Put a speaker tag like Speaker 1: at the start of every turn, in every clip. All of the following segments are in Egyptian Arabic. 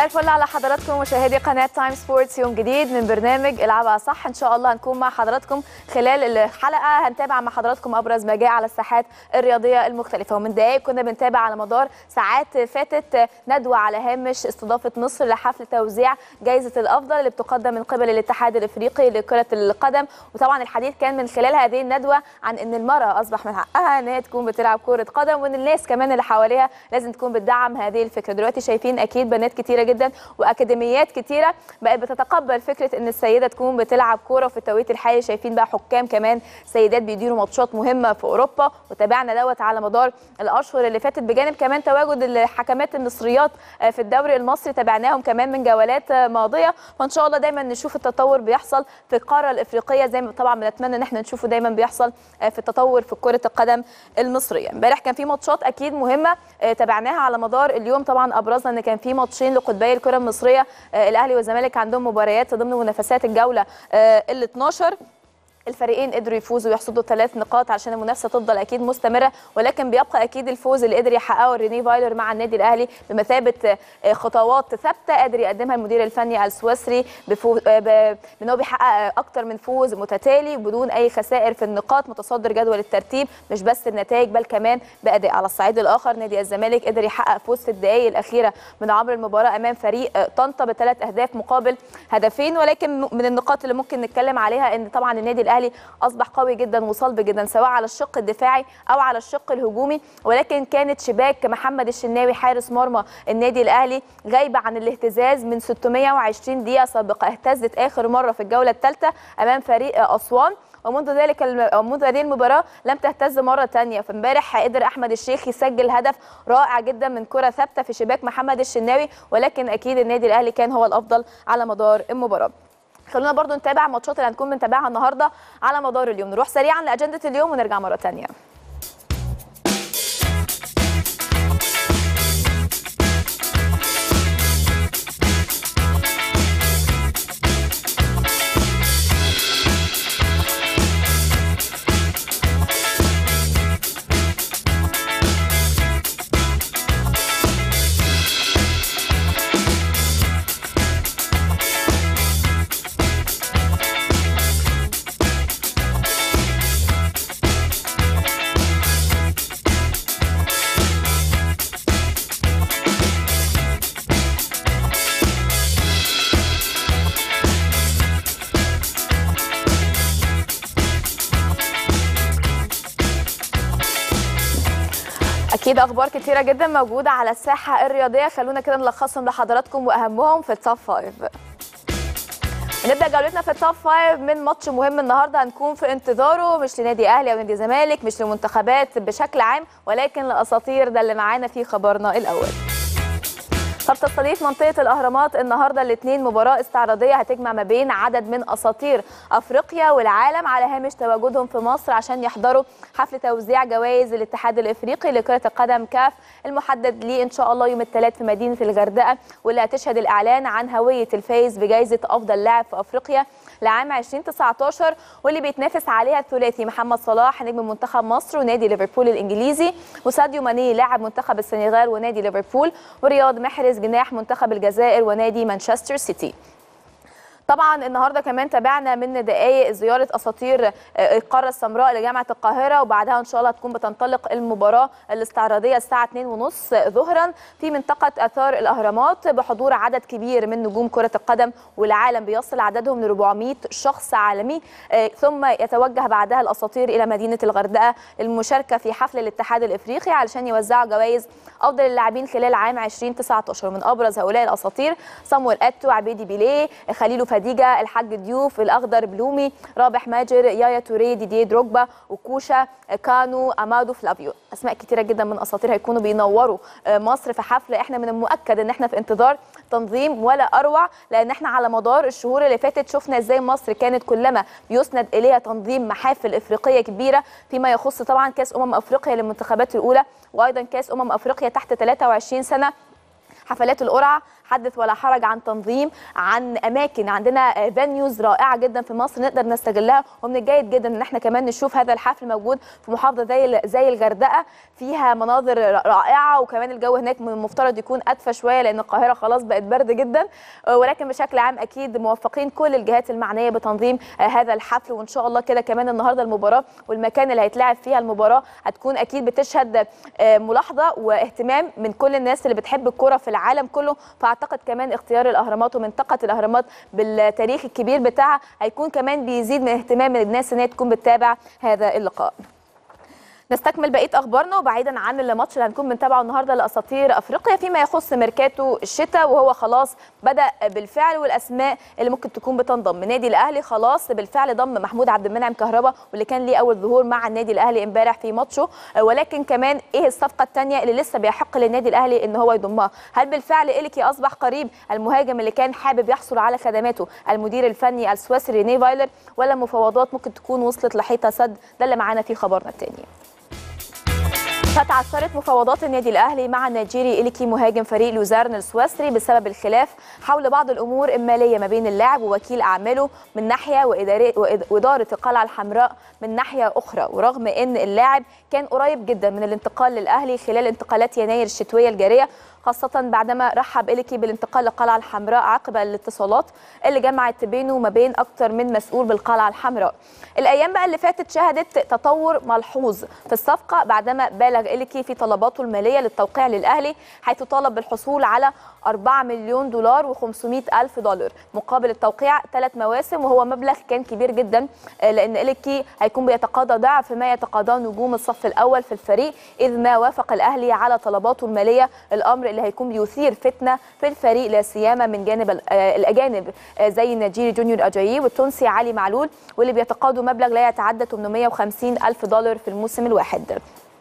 Speaker 1: مساء الفل على حضراتكم مشاهدي قناه تايم سبورتس يوم جديد من برنامج العبها صح ان شاء الله هنكون مع حضراتكم خلال الحلقه هنتابع مع حضراتكم ابرز ما جاء على الساحات الرياضيه المختلفه ومن دقائق كنا بنتابع على مدار ساعات فاتت ندوه على هامش استضافه مصر لحفل توزيع جائزه الافضل اللي بتقدم من قبل الاتحاد الافريقي لكره القدم وطبعا الحديث كان من خلال هذه الندوه عن ان المراه اصبح من حقها ان هي تكون بتلعب كره قدم وان الناس كمان اللي حواليها لازم تكون بتدعم هذه الفكره دلوقتي شايفين اكيد بنات كتيره جدا واكاديميات كتيره بقت بتتقبل فكره ان السيده تكون بتلعب كوره وفي التوقيت الحالي شايفين بقى حكام كمان سيدات بيديروا ماتشات مهمه في اوروبا وتابعنا دوت على مدار الاشهر اللي فاتت بجانب كمان تواجد الحكمات المصريات في الدوري المصري تابعناهم كمان من جولات ماضيه فان شاء الله دايما نشوف التطور بيحصل في القاره الافريقيه زي ما طبعا بنتمنى ان احنا نشوفه دايما بيحصل في التطور في كره القدم المصريه امبارح كان في ماتشات اكيد مهمه تابعناها على مدار اليوم طبعا ابرزنا ان كان في ماتشين لقطبي الكره المصريه الاهلي والزمالك عندهم مباريات ضمن منافسات الجوله ال 12 الفريقين قدروا يفوزوا ويحصدوا ثلاث نقاط عشان المنافسه تفضل اكيد مستمره ولكن بيبقى اكيد الفوز اللي قدر يحققه ريني فايلر مع النادي الاهلي بمثابه خطوات ثابته قادر يقدمها المدير الفني السويسري بان هو بيحقق اكتر من فوز متتالي بدون اي خسائر في النقاط متصدر جدول الترتيب مش بس النتائج بل كمان باداء على الصعيد الاخر نادي الزمالك قدر يحقق فوز في الدقائق الاخيره من عبر المباراه امام فريق طنطا بثلاث اهداف مقابل هدفين ولكن من النقاط اللي ممكن نتكلم عليها ان طبعا النادي الاهلي اصبح قوي جدا وصلب جدا سواء على الشق الدفاعي او على الشق الهجومي ولكن كانت شباك محمد الشناوي حارس مرمى النادي الاهلي غايبه عن الاهتزاز من 620 دقيقه سابقه اهتزت اخر مره في الجوله الثالثه امام فريق اسوان ومنذ ذلك الم... منذ هذه المباراه لم تهتز مره ثانيه فامبارح قدر احمد الشيخ يسجل هدف رائع جدا من كره ثابته في شباك محمد الشناوي ولكن اكيد النادي الاهلي كان هو الافضل على مدار المباراه خلونا برضو نتابع الماتشات اللي هنكون بنتابعها النهارده على مدار اليوم نروح سريعا لاجنده اليوم ونرجع مره ثانيه اكيد اخبار كتيره جدا موجوده على الساحه الرياضيه خلونا كده نلخصهم لحضراتكم واهمهم في التوب فايف نبدا جولتنا في التوب فايف من ماتش مهم النهارده هنكون في انتظاره مش لنادي اهلي او نادي زمالك مش لمنتخبات بشكل عام ولكن لاساطير ده اللي معانا في خبرنا الاول طب تستضيف منطقة الأهرامات النهاردة الاثنين مباراة استعراضية هتجمع ما بين عدد من أساطير أفريقيا والعالم على هامش تواجدهم في مصر عشان يحضروا حفل توزيع جوائز الاتحاد الإفريقي لكرة القدم كاف المحدد ليه إن شاء الله يوم الثلاث في مدينة الغردقة واللي هتشهد الإعلان عن هوية الفايز بجائزة أفضل لاعب في أفريقيا لعام 2019 واللي بيتنافس عليها الثلاثي محمد صلاح نجم منتخب مصر ونادي ليفربول الإنجليزي وساديو ماني لاعب منتخب السنغال ونادي ليفربول ورياض محرز جناح منتخب الجزائر ونادي مانشستر سيتي طبعا النهارده كمان تابعنا من دقائق زياره اساطير القاره السمراء لجامعه القاهره وبعدها ان شاء الله هتكون بتنطلق المباراه الاستعراضيه الساعه 2:30 ظهرا في منطقه اثار الاهرامات بحضور عدد كبير من نجوم كره القدم والعالم بيصل عددهم ل 400 شخص عالمي ثم يتوجه بعدها الاساطير الى مدينه الغردقه للمشاركه في حفل الاتحاد الافريقي علشان يوزعوا جوائز افضل اللاعبين خلال عام 2019 من ابرز هؤلاء الاساطير صامويل اتو عبيدي بيليه خليل فديجه الحاج ديوف الاخضر بلومي رابح ماجر يايا توري ديدي دروجبا وكوشا كانو امادو فلافيو اسماء كتيره جدا من اساطير هيكونوا بينوروا مصر في حفله احنا من المؤكد ان احنا في انتظار تنظيم ولا اروع لان احنا على مدار الشهور اللي فاتت شفنا ازاي مصر كانت كلما بيسند اليها تنظيم محافل افريقيه كبيره فيما يخص طبعا كاس امم افريقيا للمنتخبات الاولى وايضا كاس امم افريقيا تحت 23 سنه حفلات القرعه حدث ولا حرج عن تنظيم عن اماكن عندنا فانيوز رائعه جدا في مصر نقدر نستغلها ومن الجيد جدا ان احنا كمان نشوف هذا الحفل موجود في محافظه زي زي الغردقه فيها مناظر رائعه وكمان الجو هناك من المفترض يكون ادفى شويه لان القاهره خلاص بقت برد جدا ولكن بشكل عام اكيد موفقين كل الجهات المعنيه بتنظيم هذا الحفل وان شاء الله كده كمان النهارده المباراه والمكان اللي هيتلعب فيها المباراه هتكون اكيد بتشهد ملاحظه واهتمام من كل الناس اللي بتحب الكره في العالم كله فاعتقد كمان اختيار الاهرامات ومنطقه الاهرامات بالتاريخ الكبير بتاعها هيكون كمان بيزيد من اهتمام الناس ان هي تكون بتتابع هذا اللقاء نستكمل بقيه اخبارنا وبعيدا عن الماتش اللي هنكون بنتابعه النهارده لاساطير افريقيا فيما يخص ميركاتو الشتاء وهو خلاص بدا بالفعل والاسماء اللي ممكن تكون بتنضم نادي الاهلي خلاص بالفعل ضم محمود عبد المنعم كهربا واللي كان ليه اول ظهور مع النادي الاهلي امبارح في ماتشه ولكن كمان ايه الصفقه الثانيه اللي لسه بيحق للنادي الاهلي ان هو يضمها هل بالفعل إليكي اصبح قريب المهاجم اللي كان حابب يحصل على خدماته المدير الفني السويسري ريني فايلر ولا مفاوضات ممكن تكون وصلت لحيطه سد ده اللي معانا في خبرنا الثاني فتعثرت مفاوضات النادي الاهلي مع النيجيري إليكي مهاجم فريق لوزارن السويسري بسبب الخلاف حول بعض الامور الماليه ما بين اللاعب ووكيل اعماله من ناحيه واداره القلعه الحمراء من ناحيه اخرى ورغم ان اللاعب كان قريب جدا من الانتقال للاهلي خلال انتقالات يناير الشتويه الجاريه خاصة بعدما رحب إليكي بالانتقال للقلعة الحمراء عقب الاتصالات اللي جمعت بينه وما بين أكثر من مسؤول بالقلعة الحمراء. الأيام بقى اللي فاتت شهدت تطور ملحوظ في الصفقة بعدما بالغ إليكي في طلباته المالية للتوقيع للأهلي حيث طلب بالحصول على 4 مليون دولار و500 ألف دولار مقابل التوقيع ثلاث مواسم وهو مبلغ كان كبير جدا لأن إليكي هيكون بيتقاضى ضعف ما يتقاضاه نجوم الصف الأول في الفريق إذ ما وافق الأهلي على طلباته المالية الأمر اللي هيكون بيثير فتنة في الفريق لا سيما من جانب الأجانب زي النيجيري جونيور أجايي والتونسي علي معلول واللي بيتقاضوا مبلغ لا يتعدى 850 ألف دولار في الموسم الواحد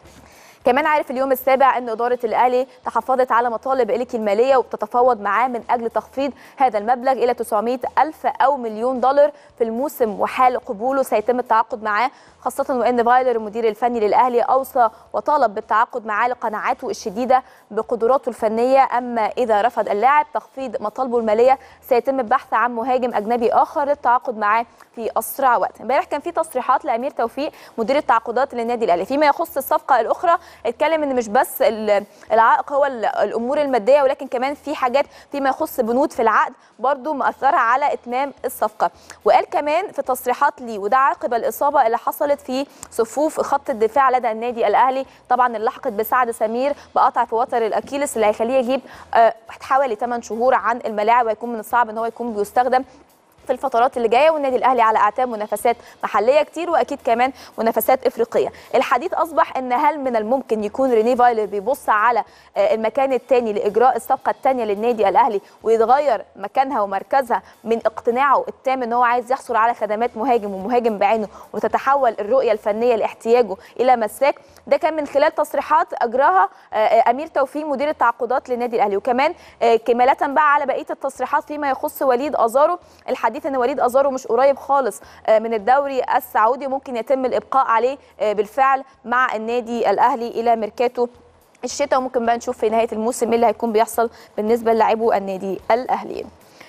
Speaker 1: كمان عارف اليوم السابع ان اداره الاهلي تحفظت على مطالب اليكي الماليه وبتتفاوض معاه من اجل تخفيض هذا المبلغ الى 900 الف او مليون دولار في الموسم وحال قبوله سيتم التعاقد معاه خاصة وأن فايلر المدير الفني للأهلي أوصى وطالب بالتعاقد معاه لقناعاته الشديدة بقدراته الفنية أما إذا رفض اللاعب تخفيض مطالبه المالية سيتم البحث عن مهاجم أجنبي آخر للتعاقد معاه في أسرع وقت امبارح كان في تصريحات لأمير توفيق مدير التعاقدات للنادي الأهلي فيما يخص الصفقة الأخرى اتكلم ان مش بس العائق هو الامور الماديه ولكن كمان في حاجات فيما يخص بنود في العقد برضو مأثره على اتمام الصفقه وقال كمان في تصريحات لي وده عقب الاصابه اللي حصلت في صفوف خط الدفاع لدى النادي الاهلي طبعا اللي لحقت بسعد سمير بقطع في وتر الاكيلس اللي هيخليه يجيب حوالي 8 شهور عن الملاعب وهيكون من الصعب ان هو يكون بيستخدم في الفترات اللي جايه والنادي الاهلي على اعتاب منافسات محليه كتير واكيد كمان منافسات افريقيه الحديث اصبح ان هل من الممكن يكون ريني فايلر بيبص على المكان الثاني لاجراء الصفقه الثانيه للنادي الاهلي ويتغير مكانها ومركزها من اقتناعه التام ان هو عايز يحصل على خدمات مهاجم ومهاجم بعينه وتتحول الرؤيه الفنيه لاحتياجه الى مساك ده كان من خلال تصريحات اجراها امير توفيق مدير التعاقدات للنادي الاهلي وكمان كماله بقى على بقيه التصريحات فيما يخص وليد ازارو الحديث ان وليد ازارو مش قريب خالص من الدوري السعودي ممكن يتم الابقاء عليه بالفعل مع النادي الاهلي الى ميركاتو الشتاء وممكن بقى نشوف في نهايه الموسم ايه اللي هيكون بيحصل بالنسبه للاعبو النادي الاهلي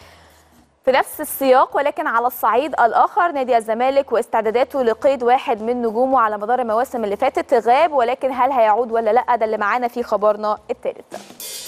Speaker 1: في نفس السياق ولكن على الصعيد الاخر نادي الزمالك واستعداداته لقيد واحد من نجومه على مدار المواسم اللي فاتت غاب ولكن هل هيعود ولا لا ده اللي معانا في خبرنا الثالث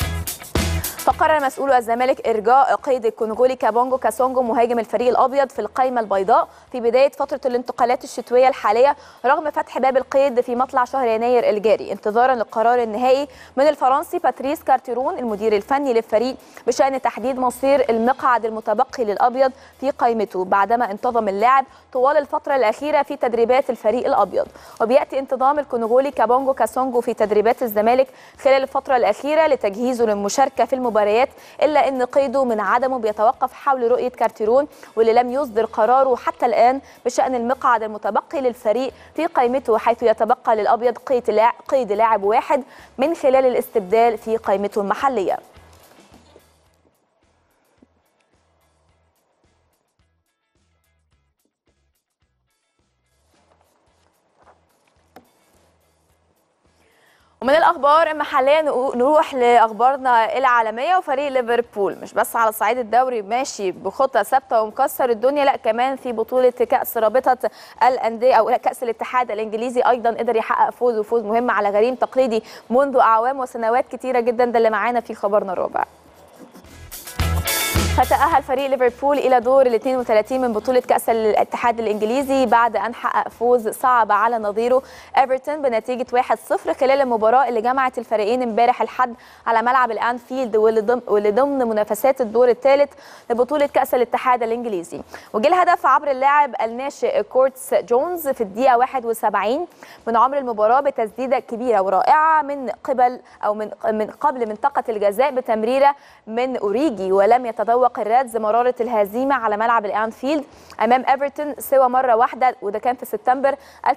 Speaker 1: فقرر مسؤول الزمالك ارجاء قيد الكونغولي كابونجو كاسونجو مهاجم الفريق الابيض في القائمه البيضاء في بدايه فتره الانتقالات الشتويه الحاليه رغم فتح باب القيد في مطلع شهر يناير الجاري انتظارا للقرار النهائي من الفرنسي باتريس كارتيرون المدير الفني للفريق بشان تحديد مصير المقعد المتبقي للابيض في قائمته بعدما انتظم اللاعب طوال الفتره الاخيره في تدريبات الفريق الابيض وبياتي انتظام الكونغولي كابونجو كاسونجو في تدريبات الزمالك خلال الفتره الاخيره لتجهيزه للمشاركه في المباريات الا ان قيده من عدمه بيتوقف حول رؤيه كارتيرون واللي لم يصدر قراره حتى الان بشان المقعد المتبقي للفريق في قائمته حيث يتبقى للابيض قيد لاعب, قيد لاعب واحد من خلال الاستبدال في قائمته المحليه ومن الاخبار المحليه نروح لاخبارنا العالميه وفريق ليفربول مش بس على الصعيد الدوري ماشي بخطه ثابته ومكسر الدنيا لا كمان في بطوله كاس رابطه الانديه او كاس الاتحاد الانجليزي ايضا قدر يحقق فوز وفوز مهم على غريم تقليدي منذ اعوام وسنوات كتيره جدا ده اللي معانا في خبرنا الرابع فتأهل فريق ليفربول إلى دور ال 32 من بطولة كأس الاتحاد الإنجليزي بعد أن حقق فوز صعب على نظيره ايفرتون بنتيجة 1-0 خلال المباراة اللي جمعت الفريقين امبارح الحد على ملعب الأنفيلد واللي ضمن منافسات الدور الثالث لبطولة كأس الاتحاد الإنجليزي وجه الهدف عبر اللاعب الناشئ كورتس جونز في الدقيقة 71 من عمر المباراة بتسديدة كبيرة ورائعة من قبل أو من من قبل منطقة الجزاء بتمريرة من أوريجي ولم يتذوق تذوق الرادز مرارة الهزيمة على ملعب الأنفيلد أمام إيفرتون سوى مرة واحدة وده كان في سبتمبر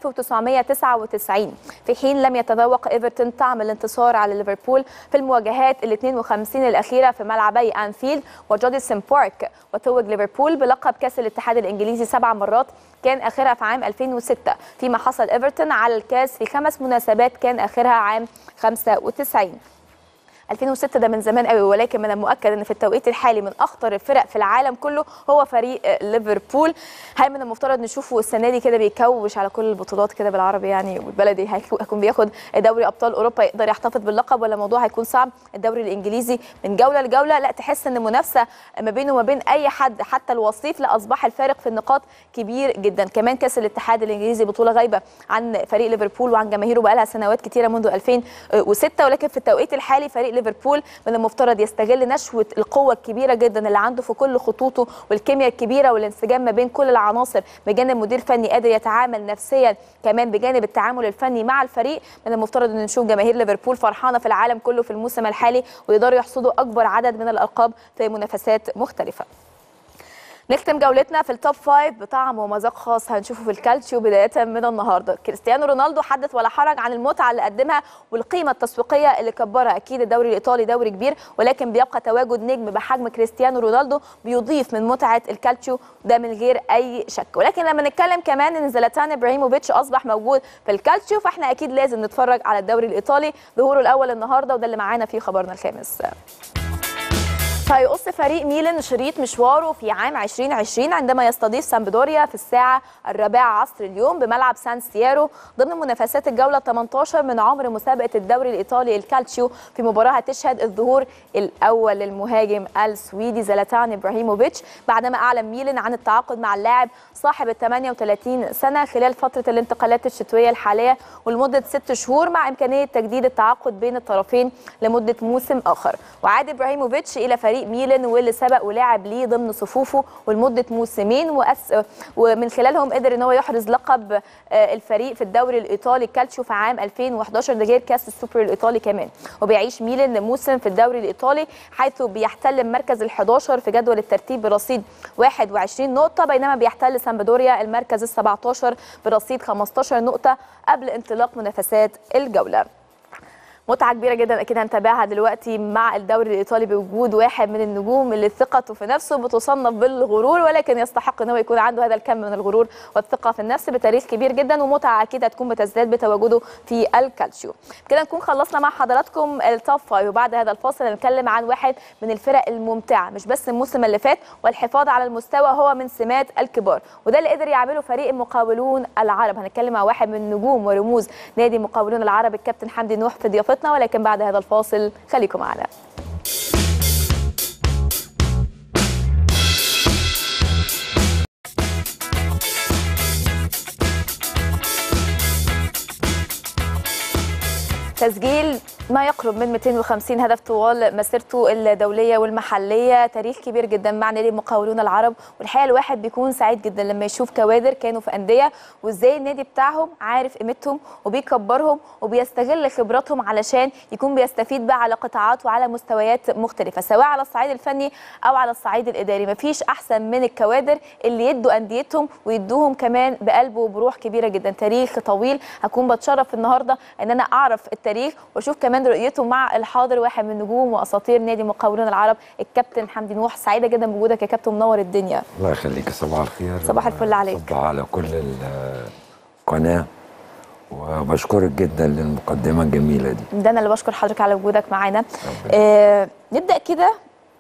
Speaker 1: 1999 في حين لم يتذوق إيفرتون طعم الانتصار على ليفربول في المواجهات ال 52 الأخيرة في ملعبي أنفيلد وجوديسون بارك وتوج ليفربول بلقب كأس الاتحاد الإنجليزي سبع مرات كان آخرها في عام 2006 فيما حصل إيفرتون على الكاس في خمس مناسبات كان آخرها عام 95 2006 ده من زمان قوي ولكن من المؤكد ان في التوقيت الحالي من اخطر الفرق في العالم كله هو فريق ليفربول هل من المفترض نشوفه السنه دي كده بيكوش على كل البطولات كده بالعربي يعني والبلدي هيكون بياخد دوري ابطال اوروبا يقدر يحتفظ باللقب ولا الموضوع هيكون صعب الدوري الانجليزي من جوله لجوله لا تحس ان المنافسه ما بينه وما بين اي حد حتى الوصيف لا اصبح الفارق في النقاط كبير جدا كمان كاس الاتحاد الانجليزي بطوله غايبه عن فريق ليفربول وعن جماهيره بقى لها سنوات كثيره منذ 2006 ولكن في التوقيت الحالي فريق ليفربول من المفترض يستغل نشوه القوه الكبيره جدا اللي عنده في كل خطوطه والكيمياء الكبيره والانسجام ما بين كل العناصر بجانب مدير فني قادر يتعامل نفسيا كمان بجانب التعامل الفني مع الفريق من المفترض ان نشوف جماهير ليفربول فرحانه في العالم كله في الموسم الحالي ويقدروا يحصدوا اكبر عدد من الالقاب في منافسات مختلفه نختم جولتنا في التوب فايف بطعم ومذاق خاص هنشوفه في الكالتشيو بدايه من النهارده كريستيانو رونالدو حدث ولا حرج عن المتعه اللي قدمها والقيمه التسويقيه اللي كبرها اكيد الدوري الايطالي دوري كبير ولكن بيبقى تواجد نجم بحجم كريستيانو رونالدو بيضيف من متعه الكالتشيو ده من غير اي شك ولكن لما نتكلم كمان ان زلاتان ابراهيموفيتش اصبح موجود في الكالتشيو فاحنا اكيد لازم نتفرج على الدوري الايطالي ظهوره الاول النهارده وده اللي معانا في خبرنا الخامس سيقص فريق ميلان شريط مشواره في عام 2020 عندما يستضيف سامبدوريا في الساعة الرابعة عصر اليوم بملعب سان سيارو ضمن منافسات الجولة 18 من عمر مسابقة الدوري الإيطالي الكالتشيو في مباراة هتشهد الظهور الأول للمهاجم السويدي زلاتان إبراهيموفيتش بعدما أعلن ميلان عن التعاقد مع اللاعب صاحب ال 38 سنة خلال فترة الانتقالات الشتوية الحالية ولمدة ست شهور مع إمكانية تجديد التعاقد بين الطرفين لمدة موسم آخر وعاد إبراهيموفيتش إلى فريق فريق ميلان واللي سبق ولعب ليه ضمن صفوفه ولمده موسمين وأس ومن خلالهم قدر ان هو يحرز لقب الفريق في الدوري الايطالي كالتشيو في عام 2011 ده غير كاس السوبر الايطالي كمان وبيعيش ميلان موسم في الدوري الايطالي حيث بيحتل المركز ال11 في جدول الترتيب برصيد 21 نقطه بينما بيحتل سامبدوريا المركز ال17 برصيد 15 نقطه قبل انطلاق منافسات الجوله متعه كبيره جدا اكيد هنتابعها دلوقتي مع الدوري الايطالي بوجود واحد من النجوم اللي ثقته في نفسه بتصنف بالغرور ولكن يستحق ان هو يكون عنده هذا الكم من الغرور والثقه في النفس بتاريخ كبير جدا ومتعه اكيد هتكون بتزداد بتواجده في الكالتشيو كده نكون خلصنا مع حضراتكم التوب فايف وبعد هذا الفاصل هنتكلم عن واحد من الفرق الممتعه مش بس الموسم اللي فات والحفاظ على المستوى هو من سمات الكبار وده اللي قدر يعمله فريق المقاولون العرب هنتكلم مع واحد من نجوم ورموز نادي المقاولون العرب الكابتن حمدي نوح في ضيافتنا ولكن بعد هذا الفاصل خليكم معنا تسجيل ما يقرب من 250 هدف طوال مسيرته الدوليه والمحليه تاريخ كبير جدا مع نادي المقاولون العرب والحقيقه الواحد بيكون سعيد جدا لما يشوف كوادر كانوا في انديه وازاي النادي بتاعهم عارف قيمتهم وبيكبرهم وبيستغل خبراتهم علشان يكون بيستفيد بقى على قطاعات وعلى مستويات مختلفه سواء على الصعيد الفني او على الصعيد الاداري مفيش احسن من الكوادر اللي يدوا انديتهم ويدوهم كمان بقلب وبروح كبيره جدا تاريخ طويل هكون بتشرف النهارده ان انا اعرف التاريخ واشوف كمان رؤيته مع الحاضر واحد من نجوم واساطير نادي مقاولون العرب الكابتن حمدي نوح سعيده جدا بوجودك يا كابتن منور الدنيا
Speaker 2: الله يخليك صباح الخير
Speaker 1: صباح الفل عليك
Speaker 2: صباح على كل القناه وبشكرك جدا للمقدمه الجميله دي
Speaker 1: ده انا اللي بشكر حضرتك على وجودك معانا آه نبدا كده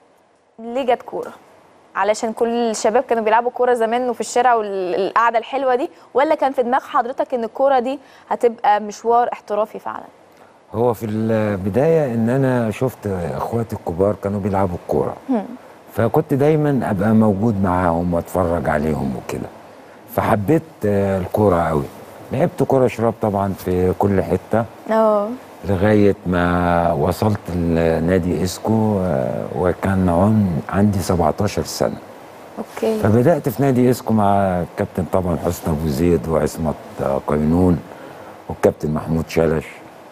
Speaker 1: ليه جت كوره علشان كل الشباب كانوا بيلعبوا كوره زمان وفي الشارع والقعده الحلوه دي ولا كان في دماغ حضرتك ان الكوره دي هتبقى مشوار احترافي فعلا
Speaker 2: هو في البدايه ان انا شفت اخواتي الكبار كانوا بيلعبوا الكوره فكنت دايما ابقى موجود معاهم واتفرج عليهم وكده فحبيت آه، الكوره قوي لعبت كوره شراب طبعا في كل حته
Speaker 1: اه
Speaker 2: لغايه ما وصلت لنادي اسكو آه، وكان عن- عندي 17 سنه
Speaker 1: اوكي
Speaker 2: فبدات في نادي اسكو مع الكابتن طبعا حسني ابو زيد وعصمت آه، قينون والكابتن محمود شلش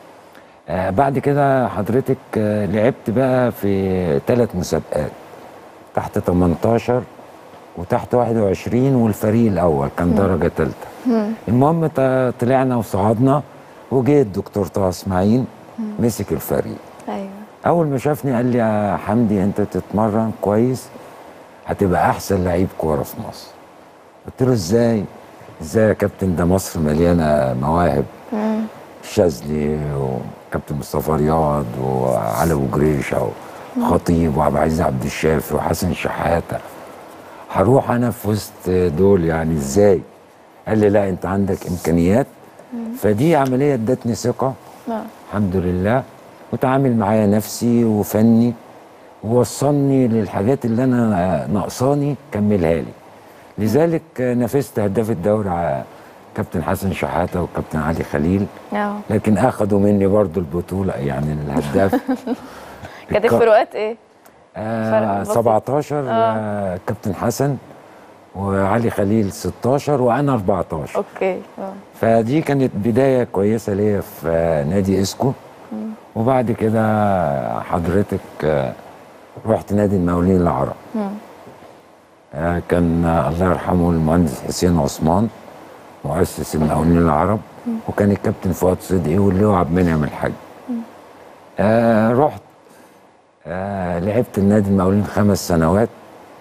Speaker 2: آه بعد كده حضرتك آه لعبت بقى في ثلاث مسابقات تحت 18 وتحت 21 والفريق الاول كان درجه ثالثه المهم ط- طلعنا وصعدنا وجه الدكتور طه اسماعيل مسك الفريق
Speaker 1: ايوه
Speaker 2: اول ما شافني قال لي يا حمدي انت تتمرن كويس هتبقى احسن لعيب كوره في مصر قلت له ازاي ازاي يا كابتن ده مصر مليانه مواهب الشاذلي وكابتن مصطفى رياض وعلي ابو جريشه وخطيب وعبد العزيز عبد الشافي وحسن شحاته هروح انا في وسط دول يعني ازاي قال لي لا انت عندك امكانيات فدي عمليه ادتني ثقه
Speaker 1: آه.
Speaker 2: الحمد لله وتعامل معايا نفسي وفني ووصلني للحاجات اللي انا ناقصاني كملها لي لذلك نافست هداف الدوري على كابتن حسن شحاته وكابتن علي خليل
Speaker 1: اه
Speaker 2: لكن اخذوا مني برضو البطوله يعني الهداف
Speaker 1: كانت الفروقات ايه؟
Speaker 2: آه
Speaker 1: فرق بسيط.
Speaker 2: 17 آه كابتن حسن وعلي خليل 16 وانا 14
Speaker 1: اوكي اه
Speaker 2: فدي كانت بداية كويسة ليا في آه، نادي اسكو وبعد كده حضرتك آه، رحت نادي المقاولين العرب آه، كان آه، الله يرحمه المهندس حسين عثمان مؤسس المقاولين العرب وكان الكابتن فؤاد صدقي واللواء عبد المنعم الحاج آه رحت آه لعبت النادي المقاولين خمس سنوات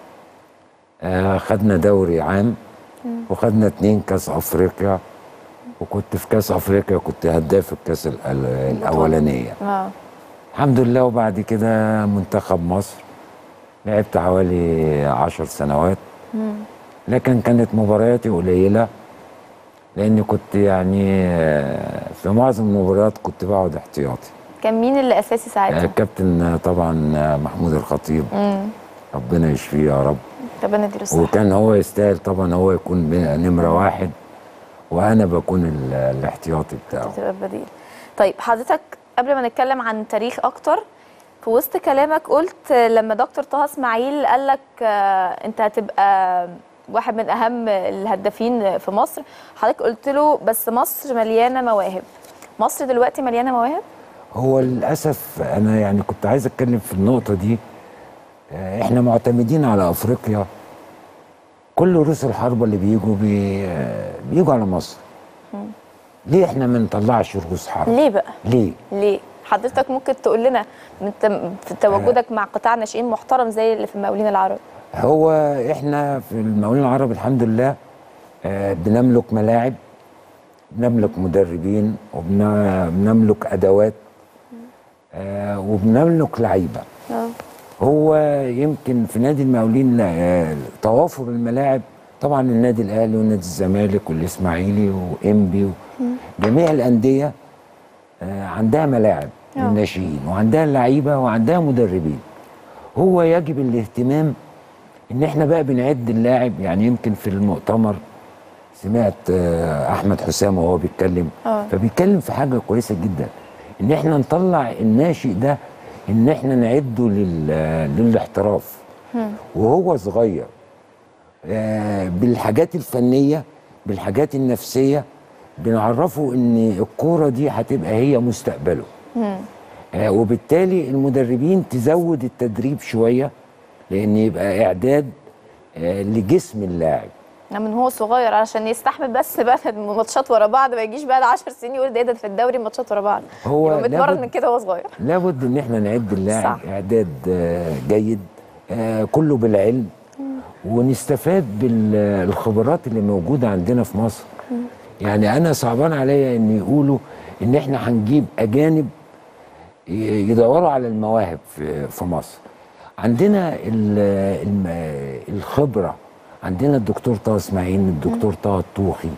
Speaker 2: آه خدنا دوري عام وخدنا اتنين كاس افريقيا وكنت في كاس افريقيا كنت هداف الكاس ال- ال- الاولانيه
Speaker 1: اه
Speaker 2: الحمد لله وبعد كده منتخب مصر لعبت حوالي عشر سنوات لكن كانت مبارياتي قليله لاني كنت يعني آه، في معظم المباريات كنت بقعد احتياطي
Speaker 1: كان مين اللي اساسي
Speaker 2: آه،
Speaker 1: ساعتها؟
Speaker 2: الكابتن آه، طبعا آه، محمود الخطيب
Speaker 1: امم
Speaker 2: ربنا يشفيه يا رب
Speaker 1: ربنا يديله الصحه
Speaker 2: وكان هو يستاهل طبعا هو يكون ب- نمره واحد وانا بكون ال- الاحتياطي بتاعه
Speaker 1: تبقى بديل طيب حضرتك قبل ما نتكلم عن تاريخ اكتر في وسط كلامك قلت لما دكتور طه اسماعيل قال لك آه، انت هتبقى واحد من اهم الهدافين في مصر حضرتك قلت له بس مصر مليانه مواهب مصر دلوقتي مليانه مواهب
Speaker 2: هو للاسف انا يعني كنت عايز اتكلم في النقطه دي آه، احنا معتمدين على افريقيا كل رؤوس الحرب اللي بيجوا بي آه، بيجوا على مصر ليه احنا ما نطلعش رؤوس حرب
Speaker 1: ليه بقى
Speaker 2: ليه
Speaker 1: ليه حضرتك ممكن تقول لنا انت في تواجدك مع قطاع ناشئين محترم زي اللي في المقاولين العرب
Speaker 2: هو احنا في المقاولين العرب الحمد لله آه، بنملك ملاعب بنملك مدربين وبنملك ادوات آه، وبنملك لعيبه
Speaker 1: اه
Speaker 2: هو يمكن في نادي المقاولين لا، آه، توافر الملاعب طبعا النادي الاهلي ونادي الزمالك والاسماعيلي وانبي جميع الانديه آه، عندها ملاعب
Speaker 1: آه.
Speaker 2: للناشئين وعندها لعيبه وعندها مدربين هو يجب الاهتمام ان احنا بقى بنعد اللاعب يعني يمكن في المؤتمر سمعت آه، احمد حسام وهو بيتكلم
Speaker 1: آه.
Speaker 2: فبيتكلم في حاجه كويسه جدا ان احنا نطلع الناشئ ده ان احنا نعده لل- للاحتراف وهو صغير آه، بالحاجات الفنيه بالحاجات النفسيه بنعرفه ان الكوره دي هتبقى هي مستقبله آه، وبالتالي المدربين تزود التدريب شويه لان يبقى اعداد آه، لجسم اللاعب
Speaker 1: من هو صغير علشان يستحمل بس بقى ماتشات ورا بعض ما يجيش بقى 10 سنين يقول ده إيه ده في الدوري ماتشات ورا بعض
Speaker 2: هو
Speaker 1: يبقى متمرن
Speaker 2: لابد-
Speaker 1: من كده وهو صغير
Speaker 2: لابد ان احنا نعد اللاعب
Speaker 1: صح.
Speaker 2: اعداد آه، جيد آه، كله بالعلم ونستفاد بالخبرات اللي موجوده عندنا في مصر يعني انا صعبان عليا ان يقولوا ان احنا هنجيب اجانب ي- يدوروا على المواهب في في مصر عندنا ال- الم- الخبره عندنا الدكتور طه اسماعيل الدكتور طه الطوخي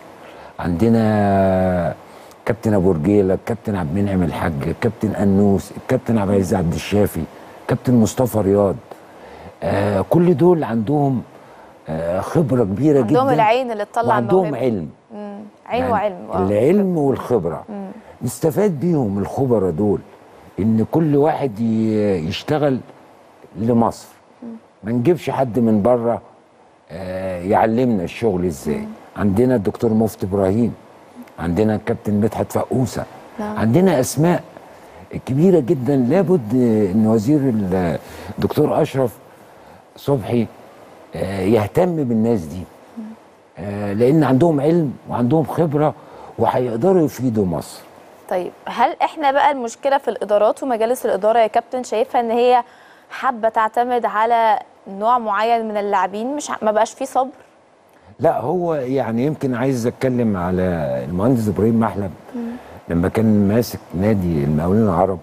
Speaker 2: عندنا كابتن ابو رجيله الكابتن عبد المنعم الحاج الكابتن انوس الكابتن عبد العزيز عبد الشافي كابتن مصطفى رياض آه كل دول عندهم آه خبره كبيره جدا
Speaker 1: عندهم العين اللي تطلع
Speaker 2: وعندهم
Speaker 1: الموهبة.
Speaker 2: علم
Speaker 1: مم. عين
Speaker 2: يعني
Speaker 1: وعلم آه.
Speaker 2: العلم والخبره نستفاد بيهم الخبراء دول ان كل واحد ي- يشتغل لمصر ما نجيبش حد من بره آه، يعلمنا الشغل ازاي عندنا الدكتور مفتي ابراهيم عندنا الكابتن مدحت فقوسه
Speaker 1: نعم.
Speaker 2: عندنا اسماء كبيره جدا لابد ان وزير ال- الدكتور اشرف صبحي آه، يهتم بالناس دي آه، لان عندهم علم وعندهم خبره وهيقدروا يفيدوا مصر
Speaker 1: طيب هل احنا بقى المشكله في الادارات ومجالس الاداره يا كابتن شايفها ان هي حابه تعتمد على نوع معين من اللاعبين مش ع- ما بقاش فيه صبر
Speaker 2: لا هو يعني يمكن عايز اتكلم على المهندس ابراهيم محلب لما كان ماسك نادي المقاولين العرب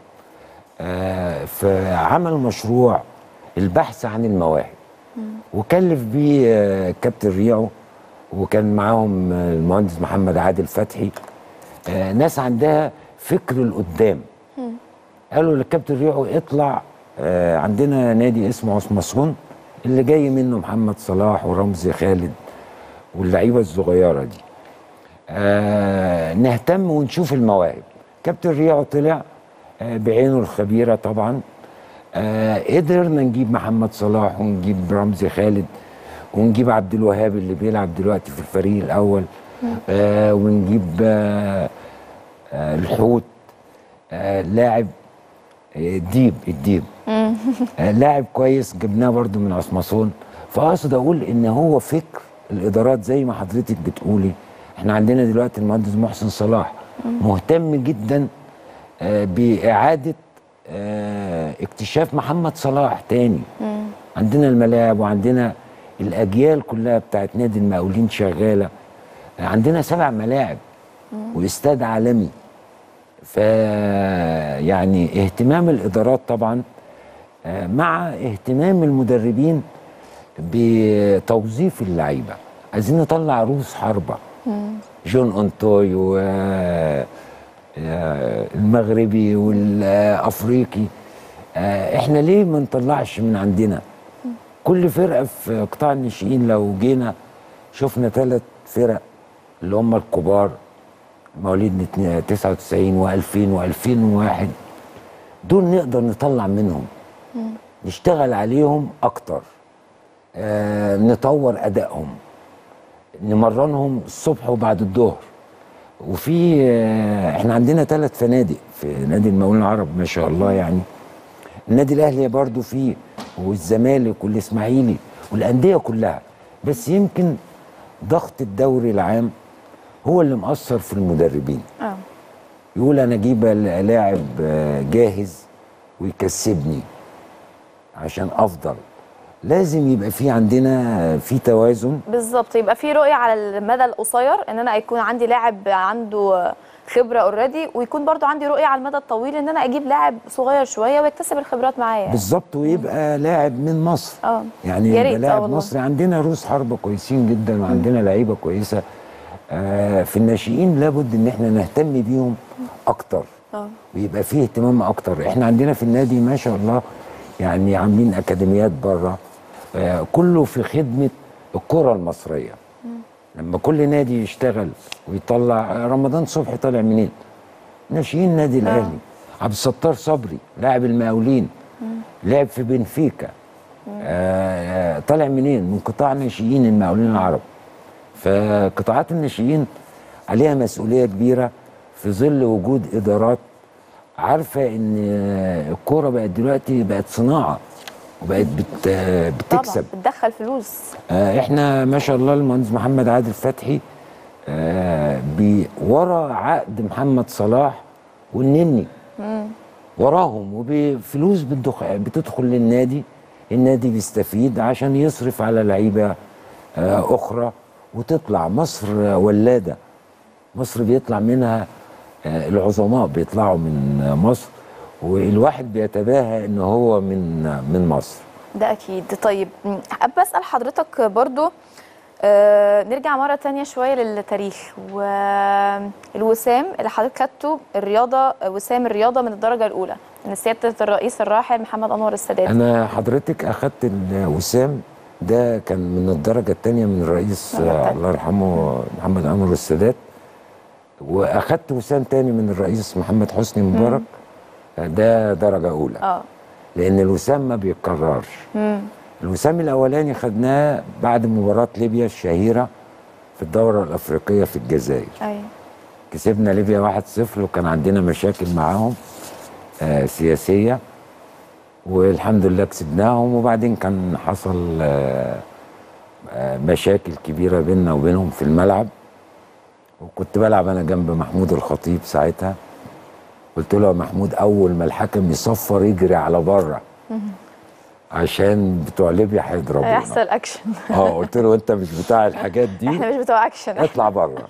Speaker 2: آه فعمل مشروع البحث عن المواهب وكلف بيه آه كابتن ريعو وكان معاهم آه، المهندس محمد عادل فتحي آه ناس عندها فكر القدام قالوا للكابتن ريعو اطلع آه عندنا نادي اسمه عثماسون اللي جاي منه محمد صلاح ورمزي خالد واللعيبه الصغيره دي آه نهتم ونشوف المواهب كابتن ريعو طلع آه بعينه الخبيره طبعا آه قدرنا نجيب محمد صلاح ونجيب رمزي خالد ونجيب عبد الوهاب اللي بيلعب دلوقتي في الفريق الاول آه ونجيب آه آه الحوت آه لاعب آه، الديب الديب آه، لاعب كويس جبناه برضو من عصمصون فاقصد اقول ان هو فكر الادارات زي ما حضرتك بتقولي احنا عندنا دلوقتي المهندس محسن صلاح مهتم جدا آه، باعاده آه، اكتشاف محمد صلاح تاني عندنا الملاعب وعندنا الاجيال كلها بتاعت نادي المقاولين شغاله آه، عندنا سبع ملاعب واستاد عالمي ف يعني اهتمام الادارات طبعا آه، مع اهتمام المدربين بتوظيف اللعيبه عايزين نطلع روس حربه جون اونتوي و آه، المغربي والافريقي آه، احنا ليه ما نطلعش من عندنا كل فرقه في قطاع الناشئين لو جينا شفنا ثلاث فرق اللي هم الكبار مواليد 99 و2000 و2001 دول نقدر نطلع منهم نشتغل عليهم اكتر آه نطور ادائهم نمرنهم الصبح وبعد الظهر وفي آه احنا عندنا ثلاث فنادق في نادي المقاولين العرب ما شاء الله يعني النادي الاهلي برضو فيه والزمالك والاسماعيلي والانديه كلها بس يمكن ضغط الدوري العام هو اللي مأثر في المدربين
Speaker 1: اه
Speaker 2: يقول انا اجيب لاعب آه، جاهز ويكسبني عشان افضل لازم يبقى في عندنا في توازن
Speaker 1: بالظبط يبقى في رؤيه على المدى القصير ان انا يكون عندي لاعب عنده خبره اوريدي ويكون برضو عندي رؤيه على المدى الطويل ان انا اجيب لاعب صغير شويه ويكتسب الخبرات معايا يعني.
Speaker 2: بالظبط ويبقى لاعب من مصر
Speaker 1: اه
Speaker 2: يعني
Speaker 1: يا
Speaker 2: يبقى
Speaker 1: ريت، آه
Speaker 2: لاعب
Speaker 1: والله.
Speaker 2: مصري عندنا روس حربة كويسين جدا وعندنا لعيبه كويسه آه في الناشئين لابد ان احنا نهتم بيهم اكتر
Speaker 1: اه
Speaker 2: ويبقى فيه اهتمام اكتر احنا عندنا في النادي ما شاء الله يعني عاملين اكاديميات بره آه كله في خدمه الكره المصريه لما كل نادي يشتغل ويطلع آه، رمضان صبحي طالع منين ناشئين نادي الاهلي عبد الستار صبري لاعب المقاولين لعب في بنفيكا آه آه، طالع منين من قطاع ناشئين المقاولين العرب فقطاعات الناشئين عليها مسؤوليه كبيره في ظل وجود ادارات عارفه ان آه، الكوره بقت دلوقتي بقت صناعه وبقت بت آه، بتكسب
Speaker 1: طبعا بتدخل فلوس
Speaker 2: آه، احنا ما شاء الله المهندس محمد عادل فتحي آه، بي- ورا عقد محمد صلاح والنني وراهم وبفلوس بتدخ- بتدخل للنادي النادي بيستفيد عشان يصرف على لعيبه آه، اخرى وتطلع مصر آه، ولاده مصر بيطلع منها آه، العظماء بيطلعوا من آه، مصر والواحد بيتباهى ان هو من من مصر
Speaker 1: ده اكيد طيب م، حابه اسال حضرتك برضو آه نرجع مره تانية شويه للتاريخ والوسام اللي حضرتك خدته الرياضه وسام الرياضه من الدرجه الاولى من سياده الرئيس الراحل محمد انور السادات
Speaker 2: انا حضرتك اخدت الوسام ده كان من الدرجه الثانيه من الرئيس
Speaker 1: الدرجة
Speaker 2: آه،
Speaker 1: التانية.
Speaker 2: الله يرحمه محمد انور السادات واخدت وسام تاني من الرئيس محمد حسني مبارك آه، ده درجه اولى
Speaker 1: اه
Speaker 2: لان الوسام ما بيتكررش
Speaker 1: مم.
Speaker 2: الوسام الاولاني خدناه بعد مباراه ليبيا الشهيره في الدوره الافريقيه في الجزائر
Speaker 1: ايوه
Speaker 2: كسبنا ليبيا 1-0 وكان عندنا مشاكل معاهم آه سياسيه والحمد لله كسبناهم وبعدين كان حصل آه آه مشاكل كبيره بيننا وبينهم في الملعب وكنت بلعب انا جنب محمود الخطيب ساعتها قلت له يا محمود اول ما الحكم يصفر يجري على بره عشان بتوع ليبيا هيضربونا
Speaker 1: هيحصل اكشن
Speaker 2: اه قلت له انت مش بتاع الحاجات دي
Speaker 1: احنا مش بتوع اكشن
Speaker 2: اطلع بره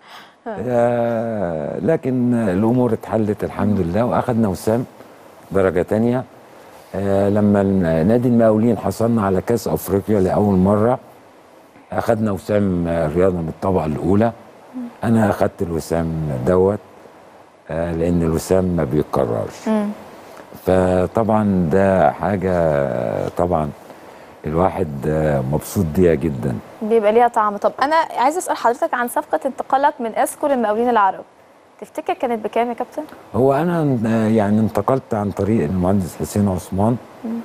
Speaker 2: آه، لكن الامور اتحلت الحمد لله واخدنا وسام درجه تانية آه، لما نادي المقاولين حصلنا على كاس افريقيا لاول مره اخدنا وسام آه، الرياضه من الطبقه الاولى انا اخدت الوسام دوت آه، لان الوسام ما بيتكررش
Speaker 1: مم.
Speaker 2: فطبعا ده حاجه طبعا الواحد آه، مبسوط بيها جدا
Speaker 1: بيبقى ليها طعم طب انا عايزه اسال حضرتك عن صفقه انتقالك من اسكو للمقاولين العرب تفتكر كانت بكام يا كابتن
Speaker 2: هو انا آه، يعني انتقلت عن طريق المهندس حسين عثمان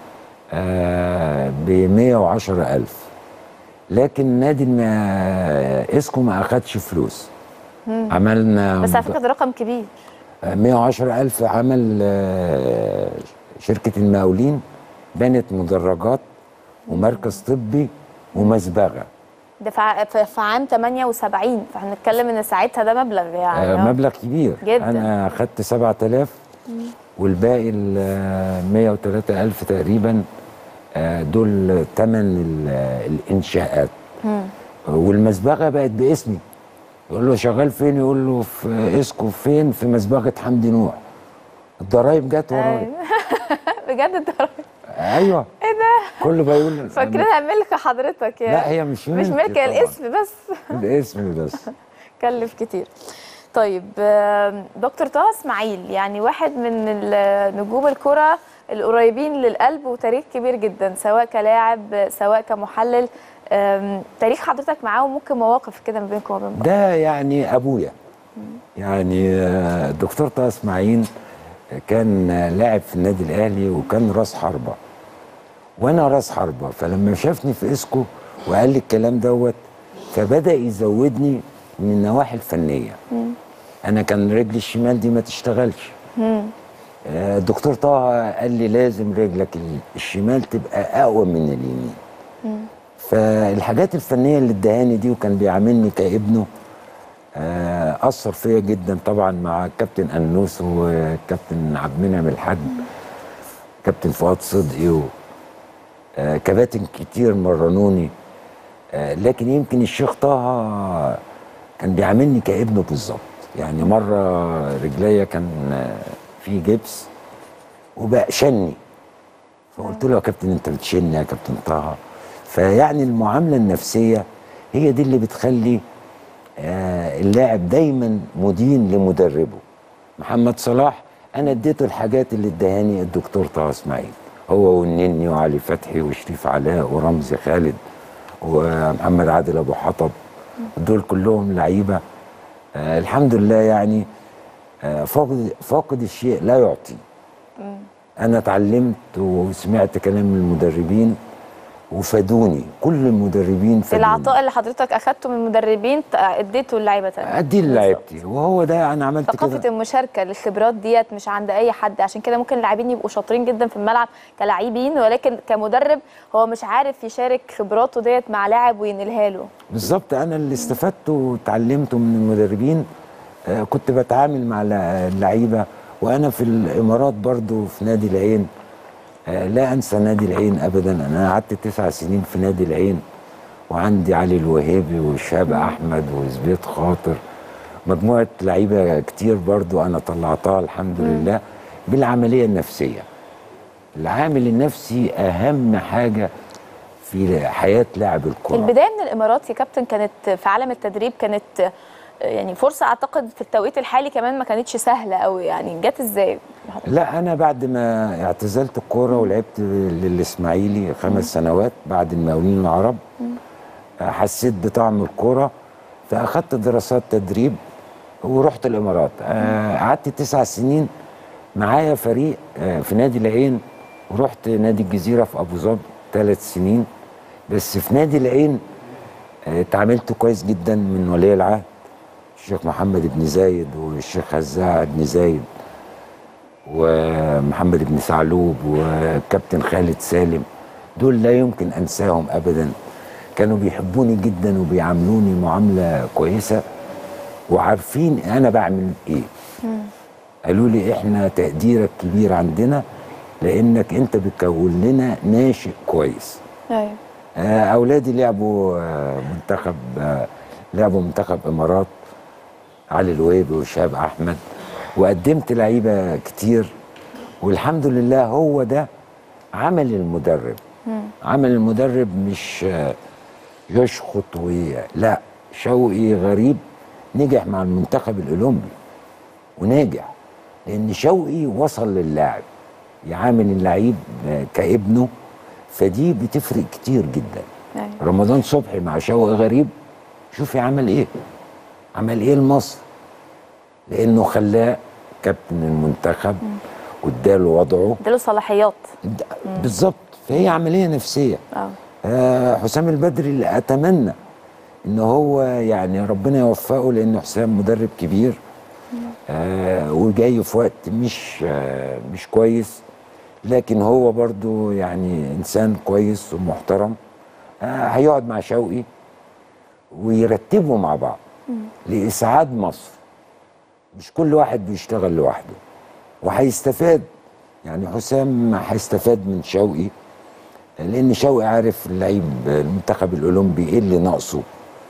Speaker 2: ب 110000 لكن نادي الم- اسكو ما اخدش فلوس عملنا
Speaker 1: بس على فكره ده رقم كبير
Speaker 2: آه، 110000 عمل آه، شركه المقاولين بنت مدرجات ومركز طبي ومسبغه
Speaker 1: ده في ع- في في عام 78 فاحنا بنتكلم ان ساعتها ده مبلغ يعني
Speaker 2: آه،
Speaker 1: آه.
Speaker 2: مبلغ كبير
Speaker 1: جدا.
Speaker 2: انا خدت 7000 والباقي ال 103000 تقريبا آه، دول ثمن الانشاءات والمسبغه بقت باسمي يقول له شغال فين يقول له في اسكو فين في مسبغه حمدي نوح الضرايب جت ورايا
Speaker 1: أيوة. بجد الضرايب
Speaker 2: ايوه ايه ده كله بيقول
Speaker 1: فاكرينها ملك حضرتك يعني
Speaker 2: لا هي مش
Speaker 1: مش
Speaker 2: ملكي
Speaker 1: ملك هي
Speaker 2: طبعاً.
Speaker 1: الاسم بس
Speaker 2: الاسم بس
Speaker 1: كلف كتير طيب آم، دكتور طه اسماعيل يعني واحد من ال- نجوم الكرة القريبين للقلب وتاريخ كبير جدا سواء كلاعب سواء كمحلل آم، تاريخ حضرتك معاه وممكن مواقف كده ما بينكم وبين بعض
Speaker 2: ده يعني ابويا يعني آه، الدكتور طه اسماعيل كان آه، لاعب في النادي الاهلي وكان راس حربه وانا راس حربه فلما شافني في اسكو وقال لي الكلام دوت فبدا يزودني من النواحي الفنيه انا كان رجلي الشمال دي ما تشتغلش آه، الدكتور طه قال لي لازم رجلك الشمال تبقى اقوى من اليمين فالحاجات الفنيه اللي ادهاني دي وكان بيعاملني كابنه آه، اثر فيا جدا طبعا مع كابتن انوس وكابتن عبد المنعم الحاج كابتن فؤاد صدقي و آه، كباتن كتير مرنوني آه، لكن يمكن الشيخ طه كان بيعاملني كابنه بالظبط يعني مره رجليا كان آه، في جبس وبقى شني فقلت له يا كابتن انت بتشني يا كابتن طه فيعني المعامله النفسيه هي دي اللي بتخلي آه، اللاعب دايما مدين لمدربه محمد صلاح انا اديته الحاجات اللي ادهاني الدكتور طه اسماعيل هو والنني وعلي فتحي وشريف علاء ورمزي خالد ومحمد عادل ابو حطب دول كلهم لعيبه آه الحمد لله يعني آه فاقد فاقد الشيء لا يعطي انا اتعلمت وسمعت كلام المدربين وفادوني كل المدربين فادوني
Speaker 1: العطاء اللي حضرتك اخدته من المدربين ت- اديته للعيبه تانية
Speaker 2: ادي لعيبتي وهو ده انا عملت
Speaker 1: ثقافه
Speaker 2: كده
Speaker 1: المشاركه للخبرات ديت مش عند اي حد عشان كده ممكن اللاعبين يبقوا شاطرين جدا في الملعب كلاعبين ولكن كمدرب هو مش عارف يشارك خبراته ديت مع لاعب وينقلها له
Speaker 2: بالظبط انا اللي استفدته وتعلمته من المدربين آه، كنت بتعامل مع الل- اللعيبه وانا في الامارات برضو في نادي العين آه، لا انسى نادي العين ابدا انا قعدت تسع سنين في نادي العين وعندي علي الوهيبي وشهاب احمد وزبيت خاطر مجموعه لعيبه كتير برضو انا طلعتها الحمد لله بالعمليه النفسيه العامل النفسي اهم حاجه في حياه لاعب الكره
Speaker 1: البدايه من الامارات يا كابتن كانت في عالم التدريب كانت يعني فرصه اعتقد في التوقيت الحالي كمان ما كانتش سهله قوي يعني جت ازاي
Speaker 2: لا انا بعد ما اعتزلت الكوره ولعبت للاسماعيلي خمس سنوات بعد المقاولين العرب حسيت بطعم الكوره فاخدت دراسات تدريب ورحت الامارات آه، قعدت تسع سنين معايا فريق آه، في نادي العين ورحت نادي الجزيره في ابو ظبي ثلاث سنين بس في نادي العين آه، اتعاملت كويس جدا من ولي العهد الشيخ محمد بن زايد والشيخ هزاع بن زايد ومحمد بن ثعلوب وكابتن خالد سالم دول لا يمكن انساهم ابدا كانوا بيحبوني جدا وبيعاملوني معامله كويسه وعارفين انا بعمل ايه قالوا لي احنا تقديرك كبير عندنا لانك انت بتكون لنا ناشئ كويس
Speaker 1: ايوه
Speaker 2: آه، اولادي لعبوا آه، منتخب آه، لعبوا منتخب امارات علي الويبي وشهاب احمد وقدمت لعيبه كتير والحمد لله هو ده عمل المدرب عمل المدرب مش آه، يشخط وي... لا شوقي غريب نجح مع المنتخب الاولمبي وناجح لان شوقي وصل للاعب يعامل اللعيب آه، كابنه فدي بتفرق كتير جدا
Speaker 1: ايوه
Speaker 2: رمضان صبحي مع شوقي غريب شوفي عمل ايه عمل ايه لمصر لانه خلاه كابتن المنتخب واداله وضعه
Speaker 1: اداله صلاحيات
Speaker 2: د- بالظبط فهي عمليه نفسيه
Speaker 1: اه
Speaker 2: آه حسام البدري اللي اتمنى ان هو يعني ربنا يوفقه لان حسام مدرب كبير آه وجاي في وقت مش آه مش كويس لكن هو برضو يعني انسان كويس ومحترم آه هيقعد مع شوقي ويرتبوا مع بعض لاسعاد مصر مش كل واحد بيشتغل لوحده وهيستفاد يعني حسام هيستفاد من شوقي لان شوقي عارف اللعيب المنتخب الاولمبي ايه اللي ناقصه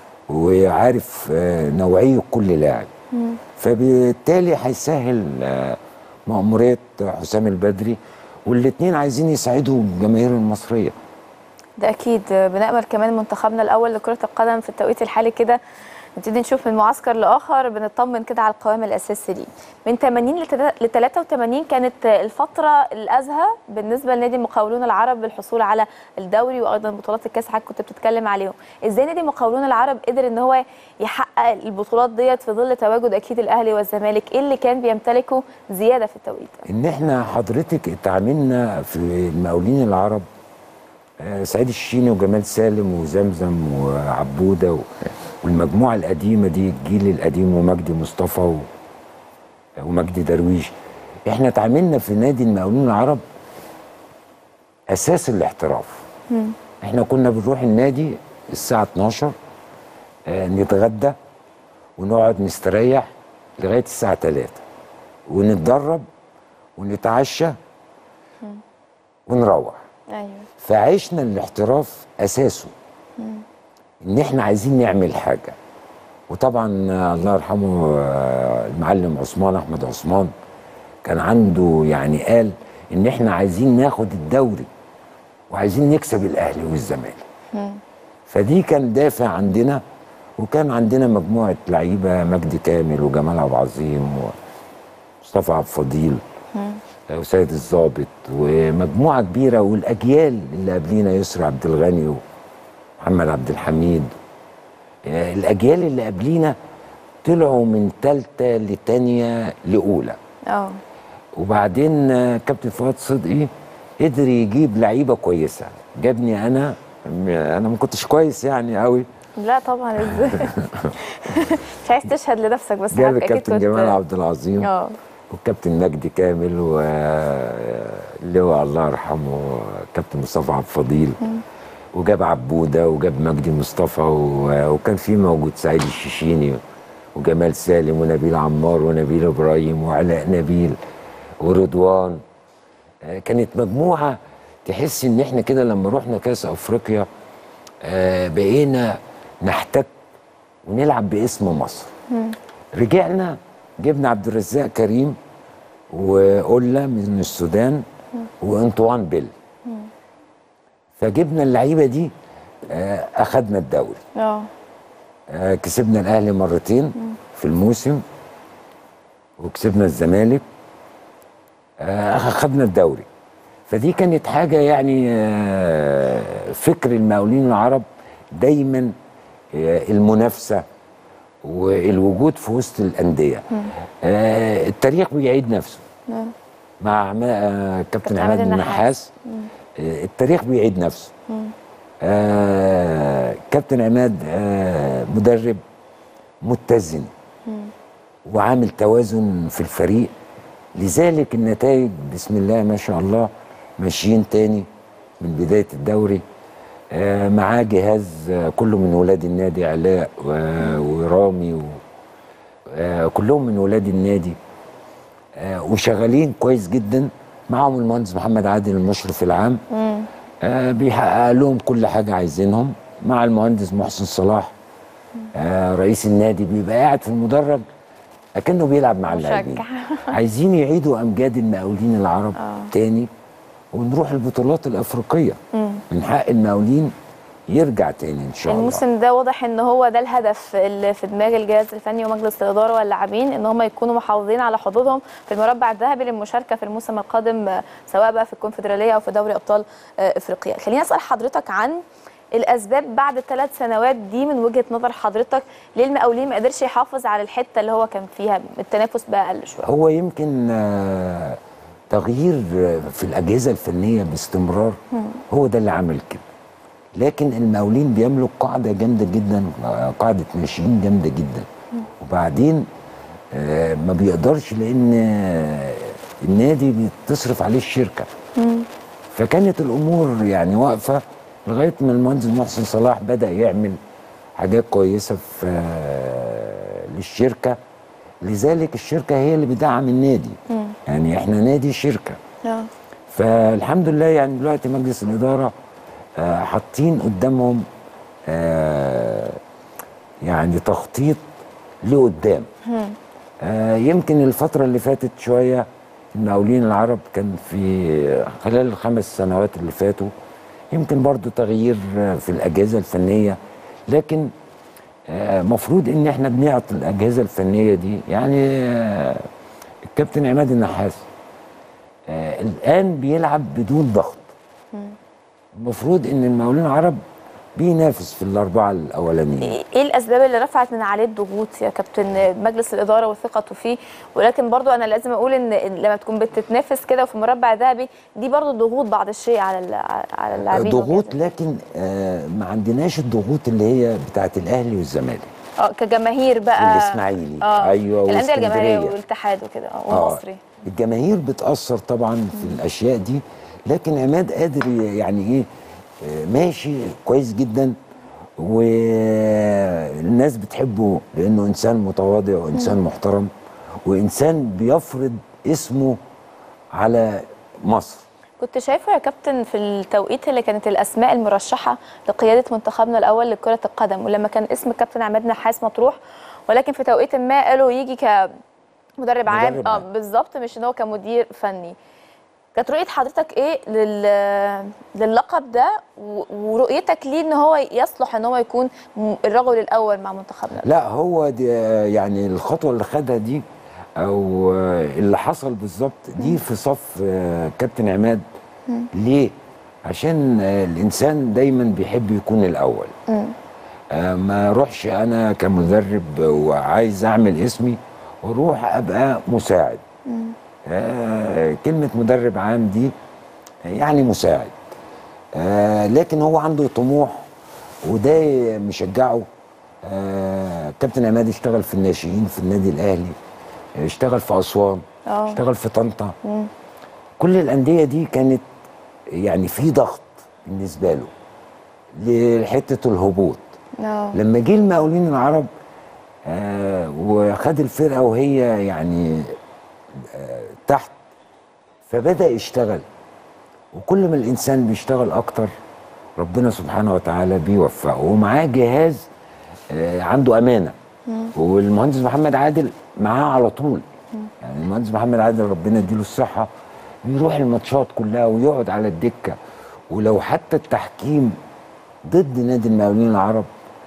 Speaker 2: وعارف آه، نوعيه كل لاعب فبالتالي هيسهل آه، مأمورية حسام البدري والاثنين عايزين يساعدوا الجماهير المصريه
Speaker 1: ده اكيد بنامل كمان منتخبنا الاول لكره القدم في التوقيت الحالي كده نبتدي نشوف من معسكر لاخر بنطمن كده على القوام الاساسي ليه من 80 ل 83 كانت الفتره الازهى بالنسبه لنادي المقاولون العرب بالحصول على الدوري وايضا بطولات الكاس حضرتك كنت بتتكلم عليهم ازاي نادي المقاولون العرب قدر ان هو يحقق البطولات ديت في ظل تواجد اكيد الاهلي والزمالك ايه اللي كان بيمتلكه زياده في التوقيت ده
Speaker 2: ان احنا حضرتك اتعاملنا في المقاولين العرب آه، سعيد الشيني وجمال سالم وزمزم وعبوده و- والمجموعه القديمه دي الجيل القديم ومجدي مصطفى و- ومجدي درويش احنا اتعاملنا في نادي المقاولين العرب اساس الاحتراف احنا كنا بنروح النادي الساعه 12 آه، نتغدى ونقعد نستريح لغايه الساعه 3 ونتدرب ونتعشى ونروح
Speaker 1: ايوه
Speaker 2: فعشنا الاحتراف اساسه ان احنا عايزين نعمل حاجه وطبعا آه، الله يرحمه آه، المعلم عثمان احمد عثمان كان عنده يعني قال ان احنا عايزين ناخد الدوري وعايزين نكسب الاهلي والزمالك فدي كان دافع عندنا وكان عندنا مجموعه لعيبه مجدي كامل وجمال عبد العظيم ومصطفى عبد الفضيل وسيد الضابط ومجموعه كبيره والاجيال اللي قبلينا يسرى عبد الغني ومحمد عبد الحميد آه، الاجيال اللي قبلينا طلعوا من ثالثه لثانيه لاولى
Speaker 1: اه
Speaker 2: وبعدين آه، كابتن فؤاد صدقي قدر يجيب لعيبه كويسه جابني انا م- انا ما كنتش كويس يعني قوي
Speaker 1: لا طبعا ازاي مش عايز تشهد لنفسك بس
Speaker 2: جاب
Speaker 1: حضرتك أكيد
Speaker 2: الكابتن
Speaker 1: كنت-
Speaker 2: جمال عبد العظيم
Speaker 1: اه
Speaker 2: والكابتن مجدي كامل واللواء الله يرحمه كابتن مصطفى عبد الفضيل وجاب عبوده وجاب مجدي مصطفى و- وكان في موجود سعيد الشيشيني وجمال سالم ونبيل عمار ونبيل ابراهيم وعلاء نبيل ورضوان آه، كانت مجموعه تحس ان احنا كده لما رحنا كاس افريقيا آه، بقينا نحتك ونلعب باسم مصر رجعنا جبنا عبد الرزاق كريم وقلة من السودان وانطوان بيل فجبنا اللعيبه دي آه، اخدنا الدوري
Speaker 1: اه
Speaker 2: آه، كسبنا الاهلي مرتين في الموسم وكسبنا الزمالك آه، اخدنا الدوري فدي كانت حاجه يعني آه، فكر المقاولين العرب دايما آه، المنافسه والوجود في وسط الانديه آه، التاريخ بيعيد نفسه مع عما- آه، كابتن
Speaker 1: كابتن
Speaker 2: عماد
Speaker 1: عماد
Speaker 2: النحاس آه، التاريخ بيعيد نفسه آه كابتن عماد آه مدرب متزن وعامل توازن في الفريق لذلك النتائج بسم الله ما شاء الله ماشيين تاني من بداية الدوري آه معاه جهاز آه كله من ولاد النادي علاء و- ورامي و آه كلهم من ولاد النادي آه وشغالين كويس جدا معهم المهندس محمد عادل المشرف العام آه بيحقق لهم كل حاجه عايزينهم مع المهندس محسن صلاح آه رئيس النادي بيبقى قاعد في المدرج اكنه بيلعب مع اللاعبين
Speaker 1: مشجع.
Speaker 2: عايزين يعيدوا امجاد المقاولين العرب تاني ونروح البطولات الافريقيه من حق المقاولين يرجع تاني ان شاء الله
Speaker 1: الموسم ده واضح ان هو ده الهدف اللي في دماغ الجهاز الفني ومجلس الاداره واللاعبين ان هم يكونوا محافظين على حظوظهم في المربع الذهبي للمشاركه في الموسم القادم آه، سواء بقى في الكونفدراليه او في دوري ابطال آه، افريقيا خليني اسال حضرتك عن الاسباب بعد الثلاث سنوات دي من وجهه نظر حضرتك ليه المقاولين ما قدرش يحافظ على الحته اللي هو كان فيها التنافس بقى اقل شويه
Speaker 2: هو يمكن آه، تغيير آه، في الأجهزة الفنية باستمرار هو ده اللي عمل كده لكن المقاولين بيملك قاعدة جامدة جدا آه، قاعدة ناشئين جامدة جدا وبعدين آه، ما بيقدرش لأن آه، النادي بتصرف عليه الشركة فكانت الأمور يعني واقفة لغاية ما المهندس محسن صلاح بدأ يعمل حاجات كويسة في آه، للشركة لذلك الشركة هي اللي بتدعم النادي يعني احنا نادي شركة
Speaker 1: آه.
Speaker 2: فالحمد لله يعني دلوقتي مجلس الإدارة آه، حاطين قدامهم آه، يعني تخطيط لقدام آه، يمكن الفترة اللي فاتت شوية المقاولين العرب كان في خلال الخمس سنوات اللي فاتوا يمكن برضو تغيير آه، في الأجهزة الفنية لكن آه، مفروض ان احنا بنعطي الاجهزه الفنيه دي يعني آه، الكابتن عماد النحاس آه، الان بيلعب بدون ضغط المفروض ان المقاولين العرب بينافس في الاربعه الاولانيين
Speaker 1: ايه الاسباب اللي رفعت من عليه الضغوط يا كابتن مجلس الاداره وثقته فيه ولكن برضو انا لازم اقول ان إن لما تكون بتتنافس كده وفي مربع ذهبي دي برضو ضغوط بعض الشيء على ال- على اللاعبين
Speaker 2: ضغوط
Speaker 1: وكده.
Speaker 2: لكن آه، ما عندناش الضغوط اللي هي بتاعت الاهلي والزمالك
Speaker 1: اه كجماهير بقى
Speaker 2: والإسماعيلي.
Speaker 1: اه
Speaker 2: أيوة،
Speaker 1: الانديه الجماهيريه
Speaker 2: واسكندرية.
Speaker 1: والاتحاد وكده اه
Speaker 2: آه،
Speaker 1: والمصري
Speaker 2: الجماهير بتأثر طبعا في الأشياء دي لكن عماد قادر ي- يعني إيه آه، ماشي كويس جدا والناس بتحبه لأنه إنسان متواضع وإنسان محترم وإنسان بيفرض اسمه على مصر
Speaker 1: كنت شايفه يا كابتن في التوقيت اللي كانت الاسماء المرشحه لقياده منتخبنا الاول لكره القدم ولما كان اسم الكابتن عماد نحاس مطروح ولكن في توقيت ما قالوا يجي كمدرب عام
Speaker 2: مدرب
Speaker 1: اه
Speaker 2: عام.
Speaker 1: بالظبط مش ان هو كمدير فني كانت رؤيه حضرتك ايه لل... للقب ده و... ورؤيتك ليه ان هو يصلح ان هو يكون م- الرجل الاول مع منتخبنا
Speaker 2: لا هو دي يعني الخطوة اللي خدها دي أو آه، اللي حصل بالظبط دي في صف آه، كابتن عماد ليه؟ عشان آه، الإنسان دايما بيحب يكون الأول آه، ما اروحش انا كمدرب وعايز اعمل اسمي واروح ابقى مساعد آه كلمه مدرب عام دي يعني مساعد آه لكن هو عنده طموح وده مشجعه آه كابتن عماد اشتغل في الناشئين في النادي الاهلي اشتغل في اسوان
Speaker 1: آه.
Speaker 2: اشتغل في طنطا كل الانديه دي كانت يعني في ضغط بالنسبه له لحته الهبوط
Speaker 1: اه
Speaker 2: لما جه المقاولين العرب آه وخد الفرقه وهي يعني آه تحت فبدا يشتغل وكل ما الانسان بيشتغل اكتر ربنا سبحانه وتعالى بيوفقه ومعاه جهاز آه عنده امانه والمهندس محمد عادل معاه على طول يعني المهندس محمد عادل ربنا يديله الصحه بيروح الماتشات كلها ويقعد على الدكه ولو حتى التحكيم ضد نادي المقاولين العرب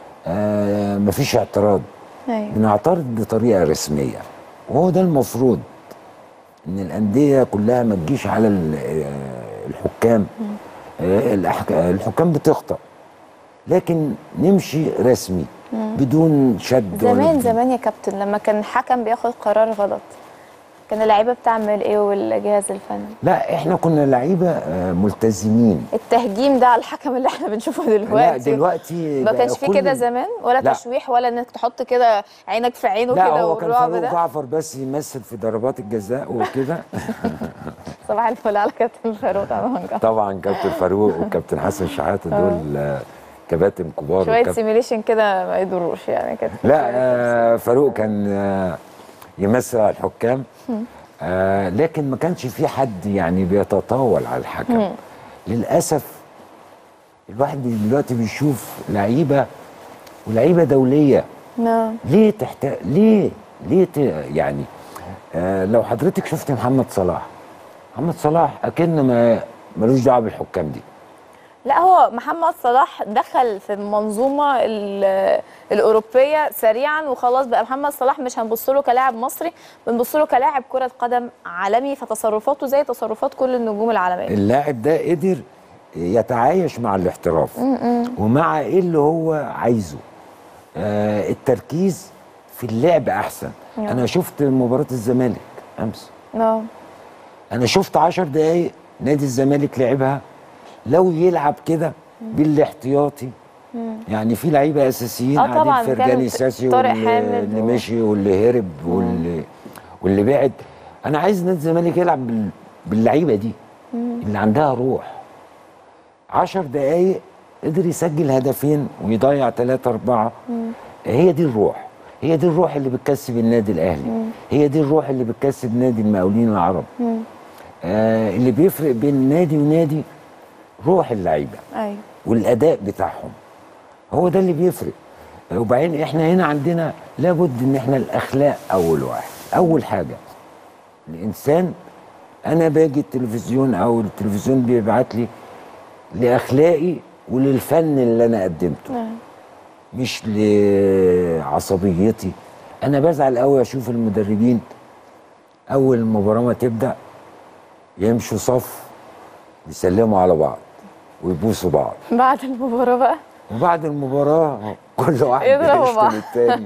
Speaker 2: آه مفيش اعتراض
Speaker 1: ايوه
Speaker 2: بنعترض بطريقه رسميه وهو ده المفروض ان الانديه كلها ما تجيش على ال- آه، الحكام آه، الأحك- الحكام بتخطأ لكن نمشي رسمي بدون شد ولا
Speaker 1: زمان
Speaker 2: بدون-
Speaker 1: زمان يا كابتن لما كان الحكم بياخد قرار غلط كان اللعيبه بتعمل ايه والجهاز الفني
Speaker 2: لا احنا كنا لعيبه آه، ملتزمين
Speaker 1: التهجيم ده على الحكم اللي احنا بنشوفه دلوقتي
Speaker 2: لا دلوقتي
Speaker 1: ما
Speaker 2: بقى
Speaker 1: كانش فيه
Speaker 2: كل-
Speaker 1: كده زمان ولا
Speaker 2: لا.
Speaker 1: تشويح ولا انك تحط كده عينك في عينه
Speaker 2: لا
Speaker 1: كده
Speaker 2: هو كان
Speaker 1: والرعب
Speaker 2: فاروق
Speaker 1: ده
Speaker 2: جعفر بس يمثل في ضربات الجزاء وكده
Speaker 1: صباح الفل على كابتن فاروق طبعا
Speaker 2: طبعا كابتن فاروق وكابتن حسن شحاته دول آه، كباتن كبار
Speaker 1: شويه
Speaker 2: وكابتن-
Speaker 1: سيميليشن كده ما يضروش يعني كده
Speaker 2: لا آه فاروق كان آه يمثل على الحكام آه لكن ما كانش في حد يعني بيتطاول على الحكم للاسف الواحد دلوقتي بيشوف لعيبه ولعيبه دوليه
Speaker 1: نعم
Speaker 2: ليه تحتاج ليه ليه ت... يعني آه لو حضرتك شفت محمد صلاح محمد صلاح اكن ما ملوش دعوه بالحكام دي
Speaker 1: لا هو محمد صلاح دخل في المنظومه ال- الاوروبيه سريعا وخلاص بقى محمد صلاح مش هنبص له كلاعب مصري بنبص له كلاعب كره قدم عالمي فتصرفاته زي تصرفات كل النجوم العالميه
Speaker 2: اللاعب ده قدر يتعايش مع الاحتراف ومع ايه اللي هو عايزه آه التركيز في اللعب احسن
Speaker 1: نعم.
Speaker 2: انا شفت مباراه الزمالك امس
Speaker 1: اه
Speaker 2: انا شفت عشر دقايق نادي الزمالك لعبها لو يلعب كده بالاحتياطي يعني في لعيبه اساسيين
Speaker 1: آه طبعاً،
Speaker 2: قاعدين فرجاني
Speaker 1: كانت
Speaker 2: ساسي
Speaker 1: طارق
Speaker 2: واللي
Speaker 1: حامد
Speaker 2: اللي
Speaker 1: و-
Speaker 2: مشي واللي هرب واللي واللي بعد انا عايز نادي الزمالك يلعب بال- باللعيبه دي اللي عندها روح عشر دقايق قدر يسجل هدفين ويضيع ثلاثة أربعة هي دي الروح هي دي الروح اللي بتكسب النادي الأهلي هي دي الروح اللي بتكسب نادي المقاولين العرب آه اللي بيفرق بين نادي ونادي روح اللعيبة
Speaker 1: ايوه
Speaker 2: والاداء بتاعهم هو ده اللي بيفرق وبعدين احنا هنا عندنا لابد ان احنا الاخلاق اول واحد اول حاجه الانسان انا باجي التلفزيون او التلفزيون بيبعت لي لاخلاقي وللفن اللي انا قدمته
Speaker 1: نعم.
Speaker 2: مش لعصبيتي انا بزعل قوي اشوف المدربين اول المباراه ما تبدا يمشوا صف يسلموا على بعض ويبوسوا بعض
Speaker 1: بعد المباراه بقى
Speaker 2: وبعد المباراة كل واحد
Speaker 1: يضربوا بعض.
Speaker 2: بيشتم التاني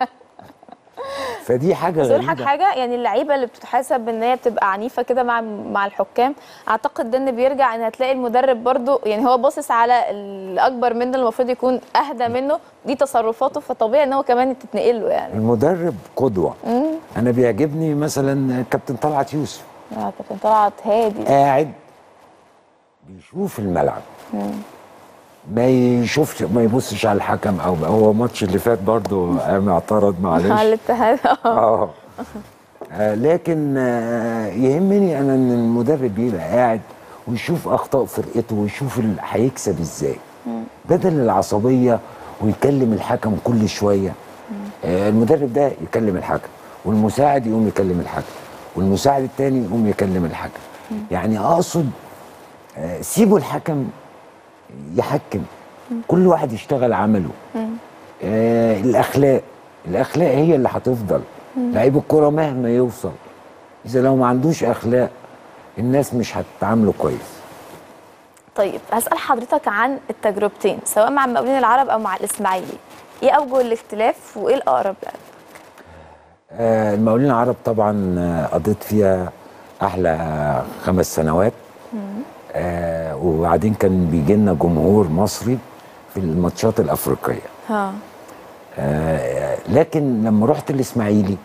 Speaker 2: فدي حاجة
Speaker 1: بس اقول لك
Speaker 2: غريبة
Speaker 1: حاجه يعني اللعيبه اللي بتتحسب ان هي بتبقى عنيفه كده مع مع الحكام اعتقد ده ان بيرجع ان هتلاقي المدرب برضو يعني هو باصص على الاكبر منه اللي المفروض يكون اهدى منه دي تصرفاته فطبيعي ان هو كمان تتنقل له يعني
Speaker 2: المدرب قدوة أنا بيعجبني مثلا كابتن طلعت يوسف
Speaker 1: اه كابتن طلعت هادي
Speaker 2: قاعد بيشوف الملعب ما يشوفش ما يبصش على الحكم او هو الماتش اللي فات برضه قام اعترض
Speaker 1: مع
Speaker 2: معلش
Speaker 1: الاتحاد اه
Speaker 2: اه آه، لكن آه، يهمني انا ان المدرب يبقى قاعد ويشوف اخطاء فرقته ويشوف ال- هيكسب ازاي بدل العصبيه ويكلم الحكم كل شويه آه، المدرب ده يكلم الحكم والمساعد يقوم يكلم الحكم والمساعد التاني يقوم يكلم الحكم يعني اقصد آه، سيبوا الحكم يحكم كل واحد يشتغل عمله آه الاخلاق الاخلاق هي اللي هتفضل لعيب الكوره مهما يوصل اذا لو ما عندوش اخلاق الناس مش هتتعامله كويس
Speaker 1: طيب هسال حضرتك عن التجربتين سواء مع المقاولين العرب او مع الاسماعيلي ايه اوجه الاختلاف وايه الاقرب لك
Speaker 2: آه المقاولين العرب طبعا آه، قضيت فيها احلى آه، خمس سنوات آه وبعدين كان بيجي لنا جمهور مصري في الماتشات الافريقيه
Speaker 1: ها
Speaker 2: آه لكن لما رحت الاسماعيلي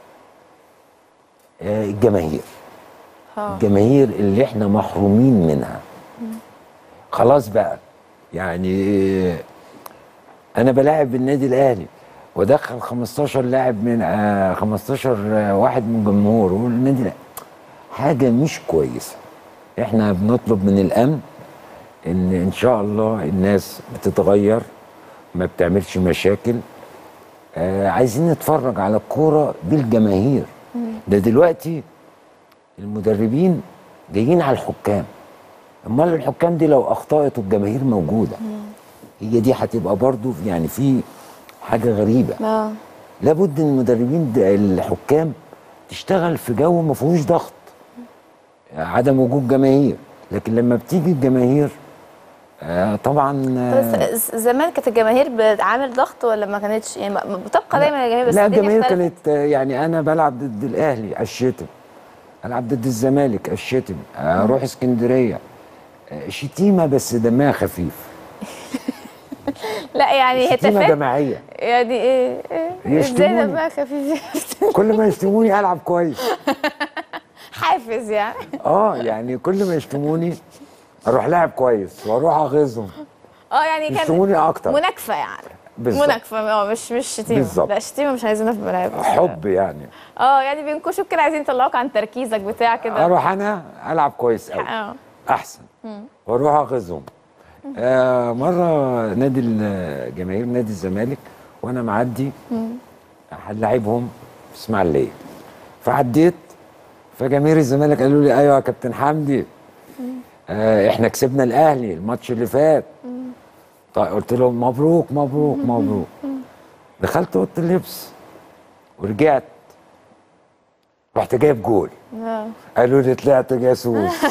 Speaker 2: آه الجماهير
Speaker 1: ها
Speaker 2: الجماهير اللي احنا محرومين منها خلاص بقى يعني انا بلاعب النادي الاهلي ودخل 15 لاعب من آه 15 واحد من جمهور والنادي الأهلي. حاجه مش كويسه احنا بنطلب من الامن ان ان شاء الله الناس بتتغير ما بتعملش مشاكل آه عايزين نتفرج على الكوره بالجماهير ده دلوقتي المدربين جايين على الحكام امال الحكام دي لو اخطات والجماهير موجوده هي دي هتبقى برضو يعني في حاجه غريبه
Speaker 1: اه
Speaker 2: لابد ان المدربين ده- الحكام تشتغل في جو ما فيهوش ضغط عدم وجود جماهير لكن لما بتيجي الجماهير آه طبعا آه
Speaker 1: بس زمان كانت الجماهير بتعامل ضغط ولا ما كانتش يعني ما- بتبقى دايما الجماهير بس
Speaker 2: لا
Speaker 1: الدنيا
Speaker 2: الجماهير
Speaker 1: اختلفت.
Speaker 2: كانت آه، يعني انا بلعب ضد الاهلي الشتم العب ضد الزمالك الشتم اروح اسكندريه آه، شتيمه بس دمها خفيف
Speaker 1: لا يعني
Speaker 2: شتيمه
Speaker 1: هتافات
Speaker 2: جماعيه
Speaker 1: يعني ايه ايه ازاي
Speaker 2: يشتموني.
Speaker 1: دمها خفيف
Speaker 2: كل ما يشتموني العب كويس
Speaker 1: حافز يعني
Speaker 2: اه يعني كل ما يشتموني اروح لاعب كويس واروح اغيظهم
Speaker 1: اه يعني كان
Speaker 2: يشتموني اكتر
Speaker 1: مناكفه يعني
Speaker 2: بالظبط.
Speaker 1: مناكفه اه مش مش شتيمه
Speaker 2: بالظبط.
Speaker 1: لا شتيمه مش عايزينها في الملاعب
Speaker 2: حب يعني
Speaker 1: اه يعني بينكشوك كده عايزين يطلعوك عن تركيزك بتاع كده
Speaker 2: اروح انا العب كويس قوي
Speaker 1: اه
Speaker 2: احسن واروح اغيظهم آه مره نادي ال- جماهير نادي الزمالك وانا معدي هنلاعبهم في اسماعيليه فعديت فجماهير الزمالك قالوا لي ايوه يا كابتن حمدي آه احنا كسبنا الاهلي الماتش اللي فات طيب قلت لهم مبروك مبروك مبروك دخلت اوضه اللبس ورجعت رحت جايب جول
Speaker 1: آه.
Speaker 2: قالوا لي طلعت جاسوس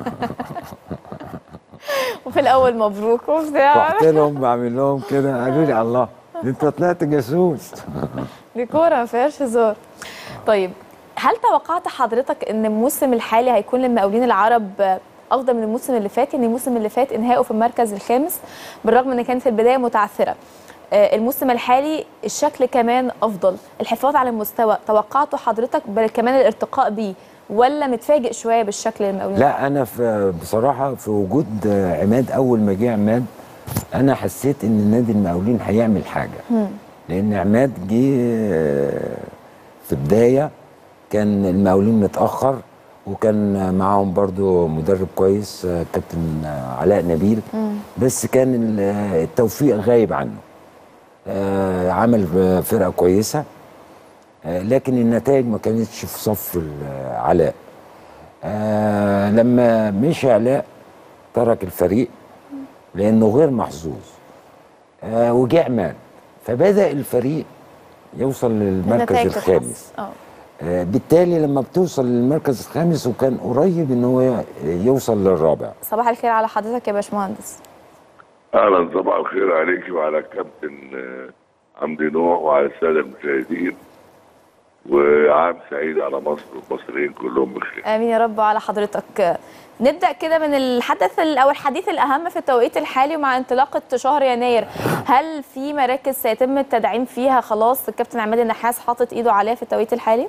Speaker 1: وفي الاول مبروك وبتاع
Speaker 2: رحت لهم بعمل لهم كده قالوا لي الله ده انت طلعت جاسوس
Speaker 1: دي كوره ما فيهاش هزار طيب هل توقعت حضرتك ان الموسم الحالي هيكون للمقاولين العرب افضل من الموسم اللي فات ان الموسم اللي فات انهائه في المركز الخامس بالرغم ان كانت البدايه متعثره آه، الموسم الحالي الشكل كمان افضل الحفاظ على المستوى توقعته حضرتك بل كمان الارتقاء بيه ولا متفاجئ شويه بالشكل المقاولين
Speaker 2: لا انا في بصراحه في وجود عماد اول ما جه عماد انا حسيت ان نادي المقاولين هيعمل حاجه لان عماد جه في بدايه كان المقاولين متاخر وكان معاهم برضو مدرب كويس كابتن علاء نبيل بس كان ال- التوفيق غايب عنه آه، عمل فرقه كويسه آه، لكن النتائج ما كانتش في صف ال- علاء آه لما مشي علاء ترك الفريق لانه غير محظوظ آه وجه عماد فبدا الفريق يوصل للمركز
Speaker 1: النتائج
Speaker 2: الخامس
Speaker 1: تتحسن. اه
Speaker 2: آه بالتالي لما بتوصل للمركز الخامس وكان قريب ان هو يوصل للرابع
Speaker 1: صباح الخير على حضرتك يا باشمهندس
Speaker 3: اهلا صباح الخير عليك وعلى الكابتن آه، حمدي نوح وعلى الساده المشاهدين وعام سعيد على مصر والمصريين كلهم بخير
Speaker 1: امين يا رب على حضرتك نبدا كده من الحدث ال- او الحديث الاهم في التوقيت الحالي ومع انطلاقه شهر يناير هل في مراكز سيتم التدعيم فيها خلاص الكابتن عماد النحاس حاطط ايده عليها في التوقيت الحالي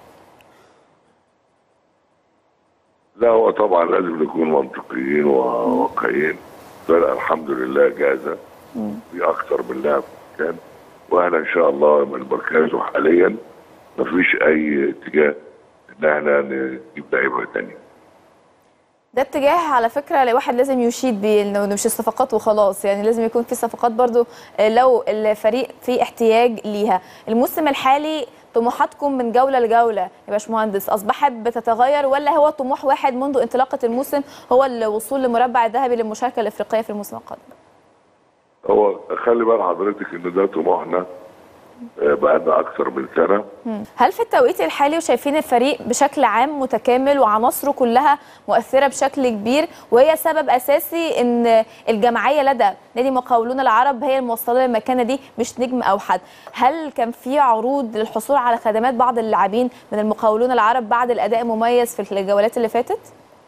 Speaker 3: لا هو طبعا لازم نكون منطقيين وواقعيين فرقه الحمد لله جاهزه في اكثر من لاعب كان واحنا ان شاء الله من مركزه حاليا مفيش اي اتجاه ان احنا نجيب لعيبه تانيه
Speaker 1: ده اتجاه على فكره الواحد لازم يشيد بيه انه مش الصفقات وخلاص يعني لازم يكون في صفقات برضو آه، لو الفريق في احتياج ليها الموسم الحالي طموحاتكم من جوله لجوله يا باشمهندس اصبحت بتتغير ولا هو طموح واحد منذ انطلاقه الموسم هو الوصول لمربع الذهبي للمشاركه الافريقيه في الموسم القادم
Speaker 3: هو خلي بال حضرتك ان ده طموحنا آه، بقالنا اكثر من سنه
Speaker 1: هل في التوقيت الحالي وشايفين الفريق بشكل عام متكامل وعناصره كلها مؤثرة بشكل كبير وهي سبب أساسي إن الجمعية لدى نادي مقاولون العرب هي الموصلة للمكانة دي مش نجم أو حد هل كان في عروض للحصول على خدمات بعض اللاعبين من المقاولون العرب بعد الأداء المميز في الجولات اللي فاتت؟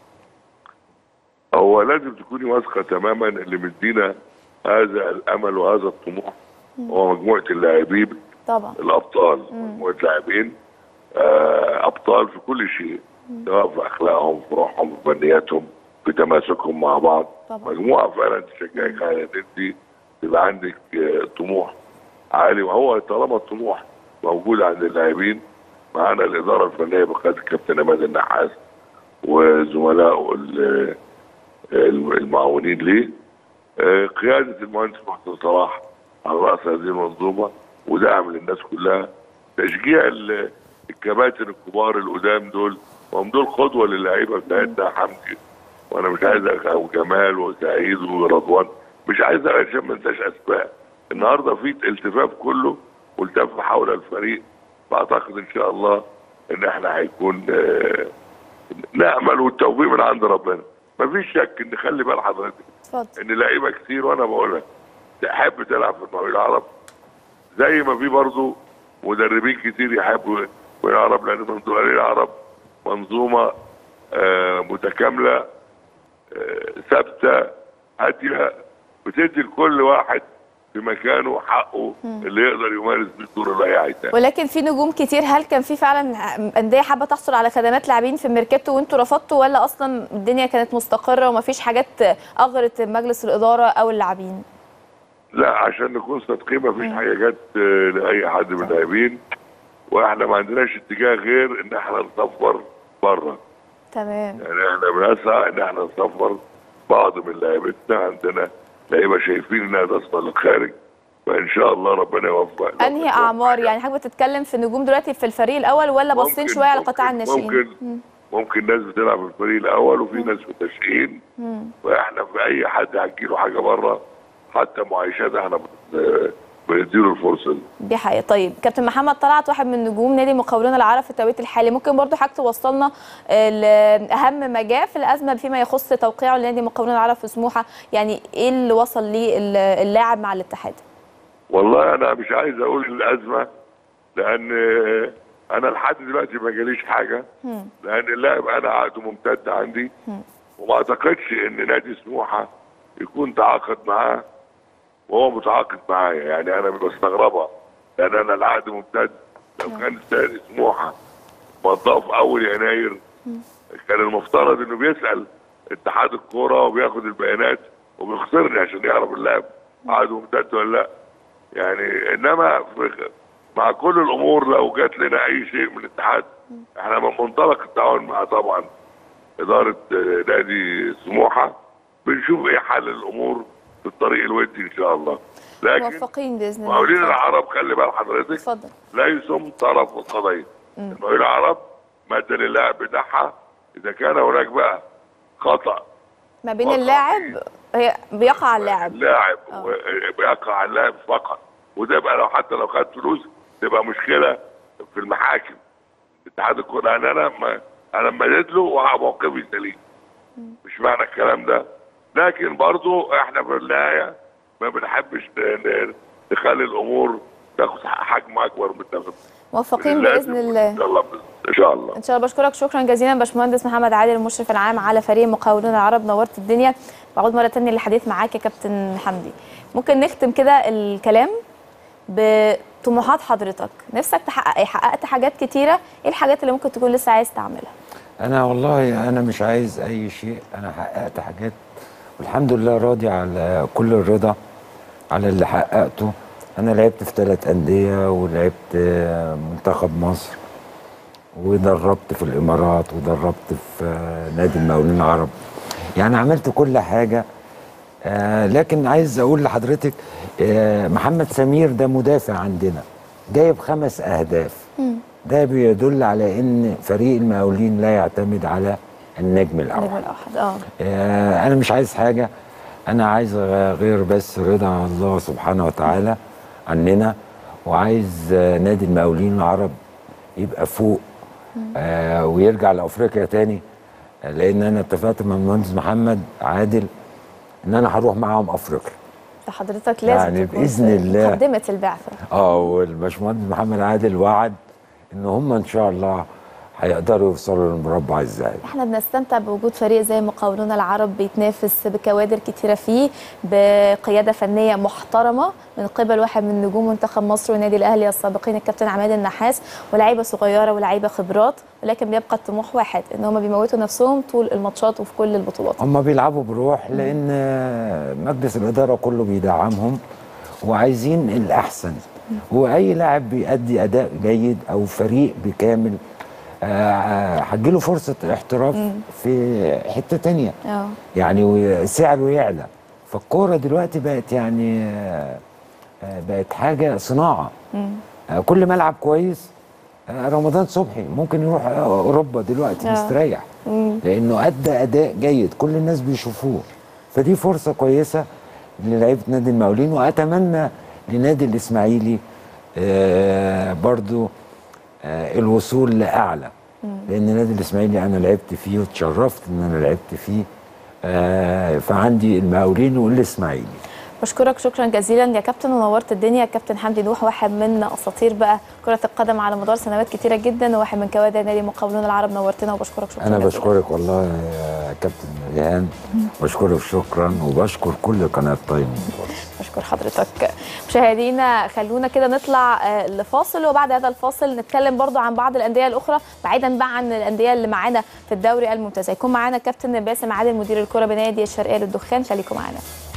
Speaker 3: هو لازم تكوني واثقه تماما اللي مدينا هذا الامل وهذا الطموح هو مجموعه اللاعبين
Speaker 1: طبعا
Speaker 3: الابطال مجموعه لاعبين آه، ابطال في كل شيء سواء في اخلاقهم في روحهم في فنياتهم في تماسكهم مع بعض
Speaker 1: طبعا.
Speaker 3: مجموعه فعلا تشجعك على ان انت تبقى عندك آه، طموح عالي وهو طالما الطموح موجود عند اللاعبين معانا الاداره الفنيه بقياده الكابتن عماد النحاس وزملائه ال- المعاونين ليه آه، قياده المهندس محسن صلاح على راس هذه المنظومه ودعم للناس كلها تشجيع ال- الكباتن الكبار القدام دول وهم دول قدوه للعيبه بتاعتنا حمدي وانا مش عايز أخ- وجمال وسعيد ورضوان مش عايز عشان ما انساش اسماء النهارده في التفاف كله والتف حول الفريق بعتقد ان شاء الله ان احنا هيكون آه، نامل والتوفيق من عند ربنا مفيش شك ان خلي بال حضرتك
Speaker 1: اتفضل
Speaker 3: ان لعيبه كتير وانا بقولها تحب تلعب في المقاولين العرب زي ما في برضه مدربين كتير يحبوا المقاولين العرب لان المقاولين العرب منظومه آه، متكامله آه، ثابته هاديه بتدي لكل واحد في مكانه حقه اللي يقدر يمارس بيه الدور اللي هي عايزاه
Speaker 1: ولكن في نجوم كتير هل كان في فعلا انديه حابه تحصل على خدمات لاعبين في الميركاتو وانتوا رفضتوا ولا اصلا الدنيا كانت مستقره ومفيش حاجات اغرت مجلس الاداره او اللاعبين
Speaker 3: لا عشان نكون صادقين ما فيش حاجه جت آه، لاي حد من اللاعبين واحنا ما عندناش اتجاه غير ان احنا نسفر بره
Speaker 1: تمام
Speaker 3: يعني احنا بنسعى ان احنا نسفر بعض من لعيبتنا عندنا لعيبه شايفين انها تصل للخارج فان شاء الله ربنا يوفق
Speaker 1: انهي اعمار يعني حضرتك بتتكلم في نجوم دلوقتي في الفريق الاول ولا باصين
Speaker 3: ممكن-
Speaker 1: شويه على
Speaker 3: ممكن-
Speaker 1: قطاع الناشئين
Speaker 3: ممكن ممكن ناس بتلعب في الفريق الاول وفي ناس في الناشئين فاحنا في اي حد هتجيله حاجه بره حتى معايشات احنا بن- بنديله الفرصه دي
Speaker 1: دي حقيقة طيب كابتن محمد طلعت واحد من نجوم نادي مقاولون العرب في التوقيت الحالي ممكن برضو حضرتك توصلنا آه، لأهم ما جاء في الأزمة فيما يخص توقيعه لنادي مقاولون العرب في سموحة يعني إيه اللي وصل ليه ال- اللاعب مع الاتحاد
Speaker 3: والله انا مش عايز اقول الازمه لان انا لحد دلوقتي ما جاليش حاجه لان اللاعب انا عقده ممتد عندي وما اعتقدش ان نادي سموحه يكون تعاقد معاه وهو متعاقد معايا يعني انا بستغربها لان انا العقد ممتد لو كان استاذ سموحه مضاه في اول يناير كان المفترض انه بيسال اتحاد الكوره وبياخد البيانات وبيخسرني عشان يعرف اللاعب عقده ممتد ولا لا يعني انما في مع كل الامور لو جات لنا اي شيء من الاتحاد احنا من منطلق التعاون مع طبعا اداره آه، نادي سموحه بنشوف ايه حل الامور في الطريق الودي ان شاء الله لكن
Speaker 1: موفقين بإذن الله
Speaker 3: مقاولين
Speaker 1: اتفضل.
Speaker 3: العرب خلي بال حضرتك
Speaker 1: اتفضل
Speaker 3: ليسوا طرف القضيه المقاولين العرب مادة للاعب بتاعها اذا كان هناك بقى خطا
Speaker 1: ما بين
Speaker 3: وقع
Speaker 1: اللاعب هي بيقع على اللاعب
Speaker 3: اللاعب
Speaker 1: آه.
Speaker 3: و- بيقع على اللاعب فقط وده بقى لو حتى لو خد فلوس تبقى مشكله في المحاكم اتحاد الكوره يعني انا ما انا مدد له وموقفي سليم مش معنى الكلام ده لكن برضو احنا في النهايه ما بنحبش ن- ن- نخلي الامور تاخد حجم اكبر من تاخد
Speaker 1: موفقين بإذن الله
Speaker 3: ان شاء الله ان شاء الله
Speaker 1: ان شاء الله بشكرك شكرا جزيلا باشمهندس محمد عادل المشرف العام على فريق مقاولون العرب نورت الدنيا بعود مره تانية للحديث معاك يا كابتن حمدي ممكن نختم كده الكلام بطموحات حضرتك نفسك تحقق ايه حققت حاجات كتيره ايه الحاجات اللي ممكن تكون لسه عايز تعملها
Speaker 2: انا والله انا مش عايز اي شيء انا حققت حاجات والحمد لله راضي على كل الرضا على اللي حققته انا لعبت في ثلاث انديه ولعبت آه، منتخب مصر ودربت في الامارات ودربت في آه، نادي المقاولين العرب يعني عملت كل حاجه آه لكن عايز اقول لحضرتك آه محمد سمير ده مدافع عندنا جايب خمس اهداف ده بيدل على ان فريق المقاولين لا يعتمد على النجم الاول
Speaker 1: نجم الاحد اه
Speaker 2: آه، انا مش عايز حاجه انا عايز غير بس رضا الله سبحانه وتعالى عننا وعايز آه، نادي المقاولين العرب يبقى فوق آه ويرجع لافريقيا تاني آه، لان انا اتفقت مع المهندس محمد عادل ان انا هروح معاهم افريقيا
Speaker 1: فحضرتك لازم
Speaker 2: يعني
Speaker 1: تكون
Speaker 2: بإذن
Speaker 1: في
Speaker 2: الله.
Speaker 1: مقدمه البعثه
Speaker 2: اه والباشمهندس محمد عادل وعد ان هم ان شاء الله هيقدروا يوصلوا للمربع الذهبي
Speaker 1: احنا بنستمتع بوجود فريق زي مقاولون العرب بيتنافس بكوادر كتيره فيه بقياده فنيه محترمه من قبل واحد من نجوم منتخب مصر والنادي الاهلي السابقين الكابتن عماد النحاس ولاعيبه صغيره ولاعيبه خبرات ولكن بيبقى الطموح واحد ان هم بيموتوا نفسهم طول الماتشات وفي كل البطولات
Speaker 2: هم بيلعبوا بروح لان مجلس الاداره كله بيدعمهم وعايزين الاحسن واي لاعب بيأدي اداء جيد او فريق بكامل آه، هتجيله فرصه احتراف في حته تانية
Speaker 1: اه
Speaker 2: يعني سعره يعلى فالكوره دلوقتي بقت يعني آه، آه، بقت حاجه صناعه آه، كل ملعب كويس آه، رمضان صبحي ممكن يروح آه، اوروبا دلوقتي
Speaker 1: آه.
Speaker 2: مستريح لانه ادى اداء جيد كل الناس بيشوفوه فدي فرصه كويسه للعيبه نادي المقاولين واتمنى لنادي الاسماعيلي آه، برضو آه، الوصول لاعلى لان نادي الاسماعيلي انا لعبت فيه وتشرفت ان انا لعبت فيه آه، فعندي المقاولين والاسماعيلي
Speaker 1: بشكرك شكرا جزيلا يا كابتن ونورت الدنيا كابتن حمدي نوح واحد من اساطير بقى كره القدم على مدار سنوات كتيره جدا وواحد من كوادر نادي مقاولون العرب نورتنا وبشكرك شكرا
Speaker 2: انا
Speaker 1: جزيلا.
Speaker 2: بشكرك والله يا كابتن ريهان بشكرك شكرا وبشكر كل قناه تايم
Speaker 1: بشكر حضرتك مشاهدينا خلونا كده نطلع آه، لفاصل وبعد هذا الفاصل نتكلم برضو عن بعض الانديه الاخرى بعيدا بقى عن الانديه اللي معانا في الدوري الممتاز هيكون معانا كابتن باسم عادل مدير الكره بنادي الشرقيه للدخان خليكم معانا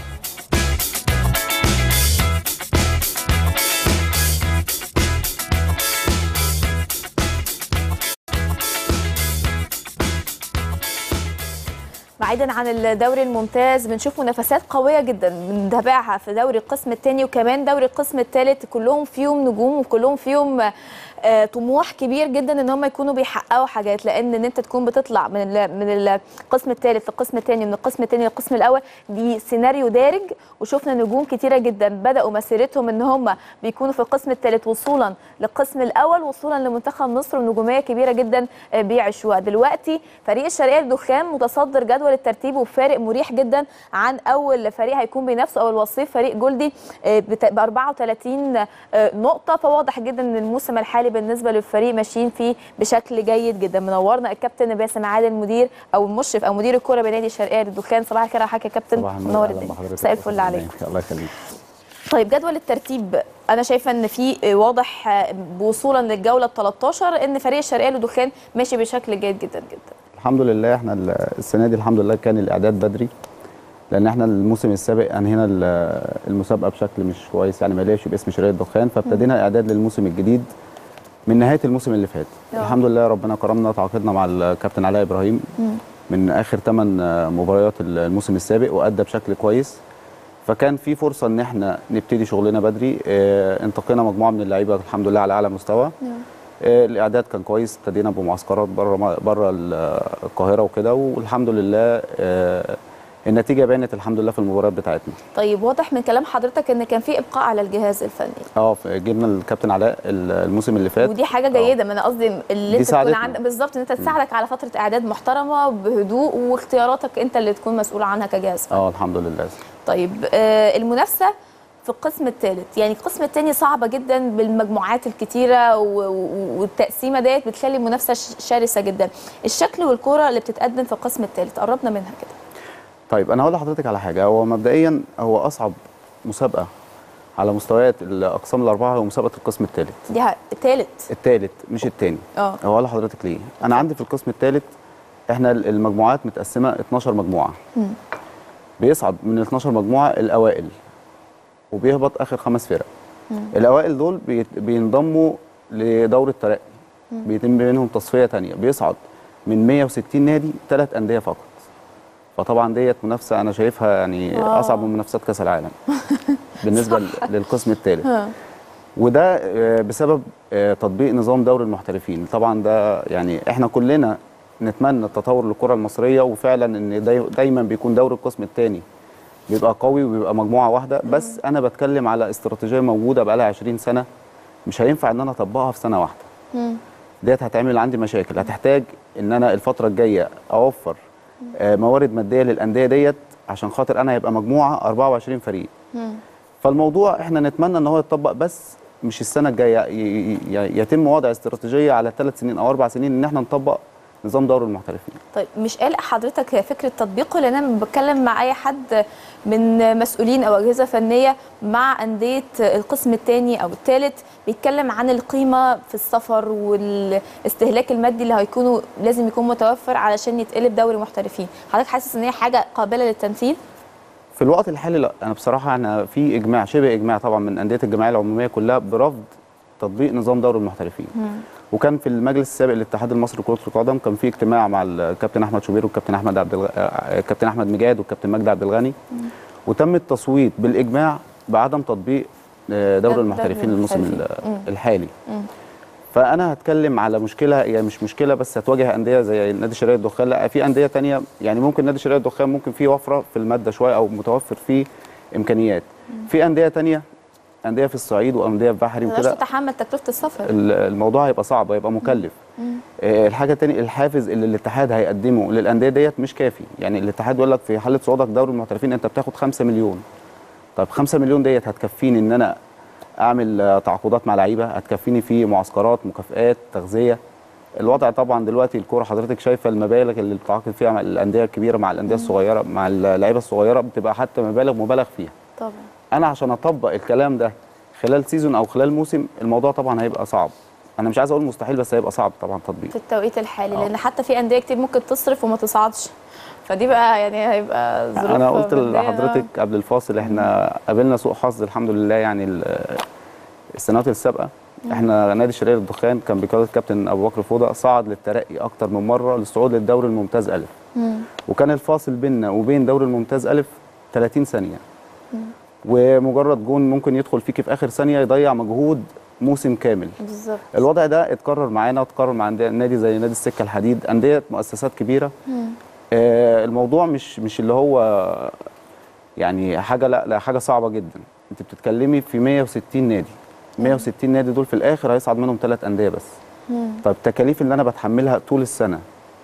Speaker 1: بعيدا عن الدوري الممتاز بنشوف منافسات قويه جدا بنتابعها في دوري القسم الثاني وكمان دوري القسم الثالث كلهم فيهم نجوم وكلهم فيهم آه، طموح كبير جدا ان هم يكونوا بيحققوا حاجات لان ان انت تكون بتطلع من ال- من القسم الثالث للقسم الثاني من القسم الثاني للقسم الاول دي سيناريو دارج وشفنا نجوم كتيره جدا بداوا مسيرتهم ان هم بيكونوا في القسم الثالث وصولا للقسم الاول وصولا لمنتخب مصر ونجوميه كبيره جدا آه، بيعيشوها دلوقتي فريق الشرقيه للدخان متصدر جدول الترتيب وفارق مريح جدا عن اول فريق هيكون بينافسه او الوصيف فريق جولدي ب 34 آه، نقطه فواضح جدا ان الموسم الحالي بالنسبه للفريق ماشيين فيه بشكل جيد جدا منورنا الكابتن باسم عادل مدير او المشرف او مدير الكره بنادي الشرقيه للدخان صباح الخير على حضرتك يا كابتن
Speaker 4: صباح النور
Speaker 1: منور
Speaker 4: أهلا
Speaker 1: الدنيا
Speaker 4: بحضرتك
Speaker 1: مساء
Speaker 4: يا
Speaker 1: الفل
Speaker 4: أستاذ
Speaker 1: عليك
Speaker 4: إبراهيم. الله يخليك
Speaker 1: طيب جدول الترتيب انا شايفه ان في واضح وصولا للجوله ال 13 ان فريق الشرقيه للدخان ماشي بشكل جيد جدا جدا
Speaker 4: الحمد لله احنا ال- السنه دي الحمد لله كان الاعداد بدري لان احنا الموسم السابق انهينا ال- المسابقه بشكل مش كويس يعني ما لعبش باسم شرقيه الدخان فابتدينا اعداد للموسم الجديد من نهايه الموسم اللي فات
Speaker 1: آه.
Speaker 4: الحمد لله ربنا كرمنا تعاقدنا مع الكابتن علاء ابراهيم من اخر 8 مباريات الموسم السابق وادى بشكل كويس فكان في فرصه ان احنا نبتدي شغلنا بدري اه انتقينا مجموعه من اللعيبه الحمد لله على اعلى مستوى آه، الاعداد كان كويس ابتدينا بمعسكرات بره بره القاهره وكده والحمد لله آه، النتيجه بانت الحمد لله في المباريات بتاعتنا
Speaker 1: طيب واضح من كلام حضرتك ان كان في ابقاء على الجهاز الفني
Speaker 4: اه ف- جبنا الكابتن علاء ال- الموسم اللي فات
Speaker 1: ودي حاجه جيده ما انا قصدي اللي
Speaker 4: دي
Speaker 1: انت تكون
Speaker 4: ساعدتنا.
Speaker 1: عندك بالظبط ان انت تساعدك على فتره اعداد محترمه بهدوء واختياراتك انت اللي تكون مسؤول عنها كجهاز فني.
Speaker 4: اه الحمد لله
Speaker 1: طيب آه المنافسه في القسم الثالث يعني القسم الثاني صعبه جدا بالمجموعات الكتيره و- و- والتقسيمه ديت بتخلي المنافسه ش- شرسه جدا الشكل والكوره اللي بتتقدم في القسم الثالث قربنا منها كده
Speaker 4: طيب انا هقول لحضرتك على حاجه هو مبدئيا هو اصعب مسابقه على مستويات الاقسام الاربعه هو مسابقه القسم الثالث
Speaker 1: دي ه- الثالث
Speaker 4: الثالث مش الثاني
Speaker 1: اه
Speaker 4: هو اقول لحضرتك ليه انا عندي في القسم الثالث احنا ال- المجموعات متقسمه 12 مجموعه بيصعد من ال 12 مجموعه الاوائل وبيهبط اخر خمس فرق الاوائل دول بيت- بينضموا لدوره ترقي بيتم بينهم تصفيه تانية بيصعد من 160 نادي ثلاث انديه فقط فطبعا ديت منافسه انا شايفها يعني
Speaker 1: آه.
Speaker 4: اصعب من منافسات كاس العالم بالنسبه ل- للقسم الثالث
Speaker 1: ها.
Speaker 4: وده آه، بسبب آه، تطبيق نظام دوري المحترفين طبعا ده يعني احنا كلنا نتمنى التطور للكره المصريه وفعلا ان داي دايما بيكون دوري القسم الثاني بيبقى قوي وبيبقى مجموعه واحده بس انا بتكلم على استراتيجيه موجوده بقالها 20 سنه مش هينفع ان انا اطبقها في سنه واحده
Speaker 1: مم.
Speaker 4: ديت هتعمل عندي مشاكل هتحتاج ان انا الفتره الجايه اوفر آه، موارد ماديه للانديه ديت عشان خاطر انا هيبقى مجموعه 24 فريق
Speaker 1: مم.
Speaker 4: فالموضوع احنا نتمنى ان هو يتطبق بس مش السنه الجايه ي- ي- يتم وضع استراتيجيه على ثلاث سنين او اربع سنين ان احنا نطبق نظام دوري المحترفين
Speaker 1: طيب مش قلق حضرتك فكره تطبيقه لان انا لما بتكلم مع اي حد من مسؤولين او اجهزه فنيه مع انديه القسم الثاني او الثالث بيتكلم عن القيمه في السفر والاستهلاك المادي اللي هيكونوا لازم يكون متوفر علشان يتقلب دوري محترفين حضرتك حاسس ان هي حاجه قابله للتنفيذ
Speaker 4: في الوقت الحالي لا انا بصراحه انا في اجماع شبه اجماع طبعا من انديه الجمعيه العموميه كلها برفض تطبيق نظام دوري المحترفين وكان في المجلس السابق للاتحاد المصري لكره القدم كان في اجتماع مع الكابتن احمد شوبير والكابتن احمد عبد الغ... آه، الكابتن احمد مجاد والكابتن مجدي عبد الغني وتم التصويت بالاجماع بعدم تطبيق آه، دوري
Speaker 1: دوري
Speaker 4: المحترفين الموسم
Speaker 1: المحترفين. مم.
Speaker 4: الحالي فانا هتكلم على مشكله هي مش مشكله بس هتواجه انديه زي نادي شرقيه الدخان لا في انديه تانية يعني ممكن نادي شرقيه الدخان ممكن فيه وفره في الماده شويه او متوفر فيه امكانيات في انديه تانية انديه في الصعيد وانديه في بحري
Speaker 1: ما تقدرش
Speaker 4: وكده
Speaker 1: تتحمل تكلفه السفر
Speaker 4: ال- الموضوع هيبقى صعب هيبقى مكلف آه، الحاجه الثانيه الحافز اللي الاتحاد هيقدمه للانديه ديت مش كافي يعني الاتحاد يقول لك في حاله صعودك دوري المحترفين انت بتاخد 5 مليون طب 5 مليون ديت هتكفيني ان انا اعمل آه، تعاقدات مع لعيبه هتكفيني في معسكرات مكافئات تغذيه الوضع طبعا دلوقتي الكوره حضرتك شايفه المبالغ اللي بتتعاقد فيها مع الانديه الكبيره مع الانديه الصغيره مع اللعيبه الصغيره بتبقى حتى مبالغ مبالغ فيها
Speaker 1: طبعا
Speaker 4: انا عشان اطبق الكلام ده خلال سيزون او خلال موسم الموضوع طبعا هيبقى صعب انا مش عايز اقول مستحيل بس هيبقى صعب طبعا تطبيقه
Speaker 1: في التوقيت الحالي
Speaker 4: آه.
Speaker 1: لان حتى في انديه كتير ممكن تصرف وما تصعدش فدي بقى يعني هيبقى ظروف
Speaker 4: انا قلت
Speaker 1: مادية.
Speaker 4: لحضرتك قبل الفاصل احنا قابلنا سوء حظ الحمد لله يعني ال- السنوات السابقه احنا نادي شرقيه الدخان كان بقياده كابتن ابو بكر فوده صعد للترقي اكتر من مره للصعود للدوري الممتاز الف
Speaker 1: مم.
Speaker 4: وكان الفاصل بيننا وبين دوري الممتاز الف 30 ثانيه ومجرد جون ممكن يدخل فيك في اخر ثانيه يضيع مجهود موسم كامل
Speaker 1: بالظبط
Speaker 4: الوضع ده اتكرر معانا واتكرر مع أندية- نادي زي نادي السكه الحديد انديه مؤسسات كبيره آه الموضوع مش مش اللي هو يعني حاجه لا لا حاجه صعبه جدا انت بتتكلمي في 160 نادي 160 نادي دول في الاخر هيصعد منهم ثلاث انديه بس طب التكاليف اللي انا بتحملها طول السنه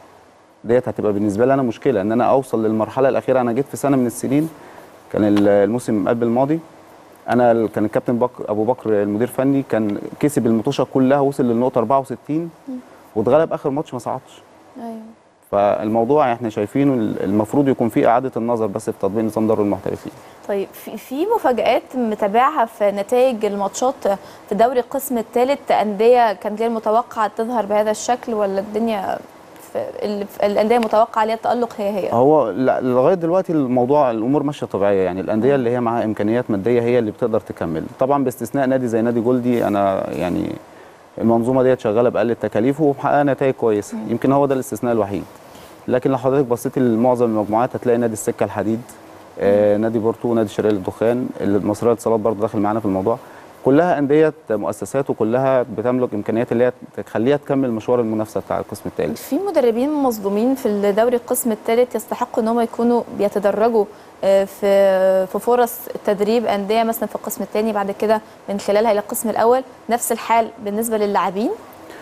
Speaker 4: ديت هتبقى بالنسبه لي انا مشكله ان انا اوصل للمرحله الاخيره انا جيت في سنه من السنين كان ال- الموسم قبل الماضي انا ال- كان الكابتن بكر ابو بكر المدير الفني كان كسب المطوشه كلها وصل للنقطه 64 واتغلب اخر ماتش ما صعدش
Speaker 1: ايوه
Speaker 4: فالموضوع احنا شايفينه ال- المفروض يكون فيه اعاده النظر بس في تطبيق نظام دوري المحترفين
Speaker 1: طيب في في مفاجآت متابعها في نتائج الماتشات في دوري القسم الثالث أندية كان غير متوقعة تظهر بهذا الشكل ولا الدنيا في ال- في الأندية متوقع عليها التألق هي هي
Speaker 4: هو لا لغايه دلوقتي الموضوع الامور ماشيه طبيعيه يعني الانديه اللي هي معاها امكانيات ماديه هي اللي بتقدر تكمل طبعا باستثناء نادي زي نادي جولدي انا يعني المنظومه ديت شغاله باقل التكاليف ومحققه نتائج كويسه يمكن هو ده الاستثناء الوحيد لكن لو حضرتك بصيت لمعظم المجموعات هتلاقي نادي السكه الحديد آه نادي بورتو نادي شرقيه للدخان المصريه للاتصالات برضه داخل معانا في الموضوع كلها انديه مؤسسات وكلها بتملك امكانيات اللي هي تخليها تكمل مشوار المنافسه بتاع القسم الثالث
Speaker 1: في مدربين مظلومين في الدوري القسم الثالث يستحقوا ان هم يكونوا بيتدرجوا آه، في في فرص تدريب انديه مثلا في القسم الثاني بعد كده من خلالها الى القسم الاول نفس الحال بالنسبه للاعبين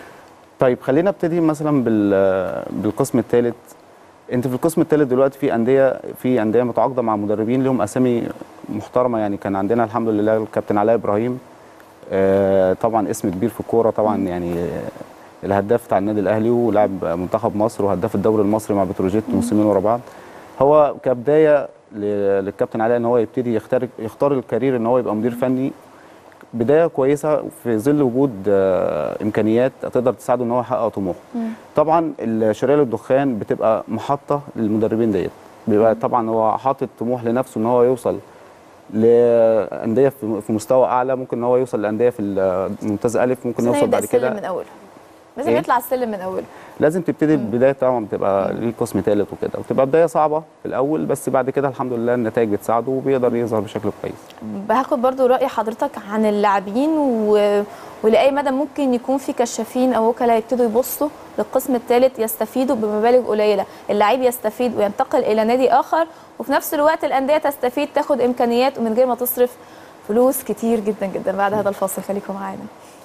Speaker 4: طيب خلينا ابتدي مثلا بال بالقسم الثالث انت في القسم الثالث دلوقتي في انديه في انديه متعاقده مع مدربين لهم اسامي محترمه يعني كان عندنا الحمد لله الكابتن علاء ابراهيم آه طبعا اسم كبير في الكوره طبعا يعني آه، الهداف بتاع النادي الاهلي ولاعب منتخب مصر وهداف الدوري المصري مع بتروجيت موسمين ورا بعض هو كبدايه ل- للكابتن علاء ان هو يبتدي يختار يختار الكارير ان هو يبقى مدير فني بدايه كويسه في ظل وجود آه، امكانيات تقدر تساعده ان هو يحقق طموحه. طبعا الشرقيه للدخان بتبقى محطه للمدربين ديت بيبقى طبعا هو حاطط طموح لنفسه ان هو يوصل لانديه في في مستوى اعلى ممكن ان هو يوصل لانديه في الممتاز الف ممكن
Speaker 1: لازم
Speaker 4: يوصل
Speaker 1: يبدا
Speaker 4: بعد
Speaker 1: السلم
Speaker 4: كده
Speaker 1: من اوله لازم
Speaker 4: إيه؟
Speaker 1: يطلع السلم من اوله
Speaker 4: لازم تبتدي البدايه طبعا بتبقى ليه قسم ثالث وكده وتبقى بدايه صعبه في الاول بس بعد كده الحمد لله النتائج بتساعده وبيقدر يظهر بشكل كويس
Speaker 1: هاخد برضو رأي حضرتك عن اللاعبين و... ولأي مدى ممكن يكون في كشافين أو وكلاء يبتدوا يبصوا للقسم الثالث يستفيدوا بمبالغ قليلة اللعيب يستفيد وينتقل إلى نادي آخر وفي نفس الوقت الأندية تستفيد تاخد إمكانيات ومن غير ما تصرف فلوس كتير جدا جدا بعد هذا الفاصل خليكم معانا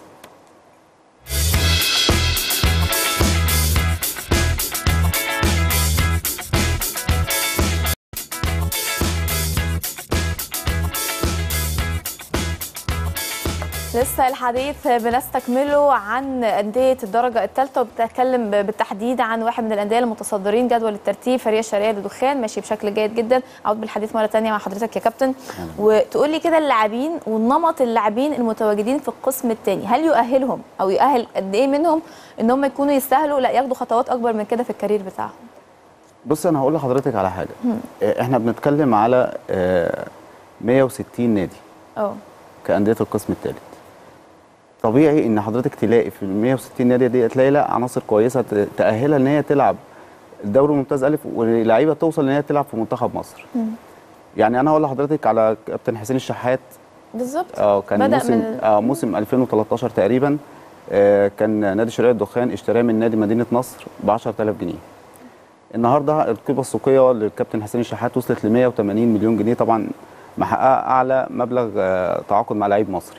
Speaker 1: لسه الحديث بنستكمله عن أندية الدرجة الثالثة وبتكلم بالتحديد عن واحد من الأندية المتصدرين جدول الترتيب فريق الشرقية للدخان ماشي بشكل جيد جدا أعود بالحديث مرة تانية مع حضرتك يا كابتن وتقول لي كده اللاعبين ونمط اللاعبين المتواجدين في القسم الثاني هل يؤهلهم أو يؤهل قد إيه منهم إن هم يكونوا يستاهلوا لا ياخدوا خطوات أكبر من كده في الكارير بتاعهم
Speaker 4: بص انا هقول لحضرتك على حاجه آه، احنا بنتكلم على آه، 160 نادي
Speaker 1: اه
Speaker 4: كانديه القسم الثالث طبيعي ان حضرتك تلاقي في ال 160 نادي دي تلاقي لا عناصر كويسه ت- تاهلها ان هي تلعب الدوري الممتاز الف ولعيبه توصل ان هي تلعب في منتخب مصر يعني انا هقول لحضرتك على كابتن حسين الشحات
Speaker 1: بالظبط
Speaker 4: اه كان
Speaker 1: بدأ
Speaker 4: موسم
Speaker 1: من-
Speaker 4: اه موسم 2013 تقريبا آه كان نادي شرقية الدخان اشتراه من نادي مدينه نصر ب 10000 جنيه النهارده القيمه السوقيه للكابتن حسين الشحات وصلت ل 180 مليون جنيه طبعا محققه اعلى مبلغ آه تعاقد مع لعيب مصري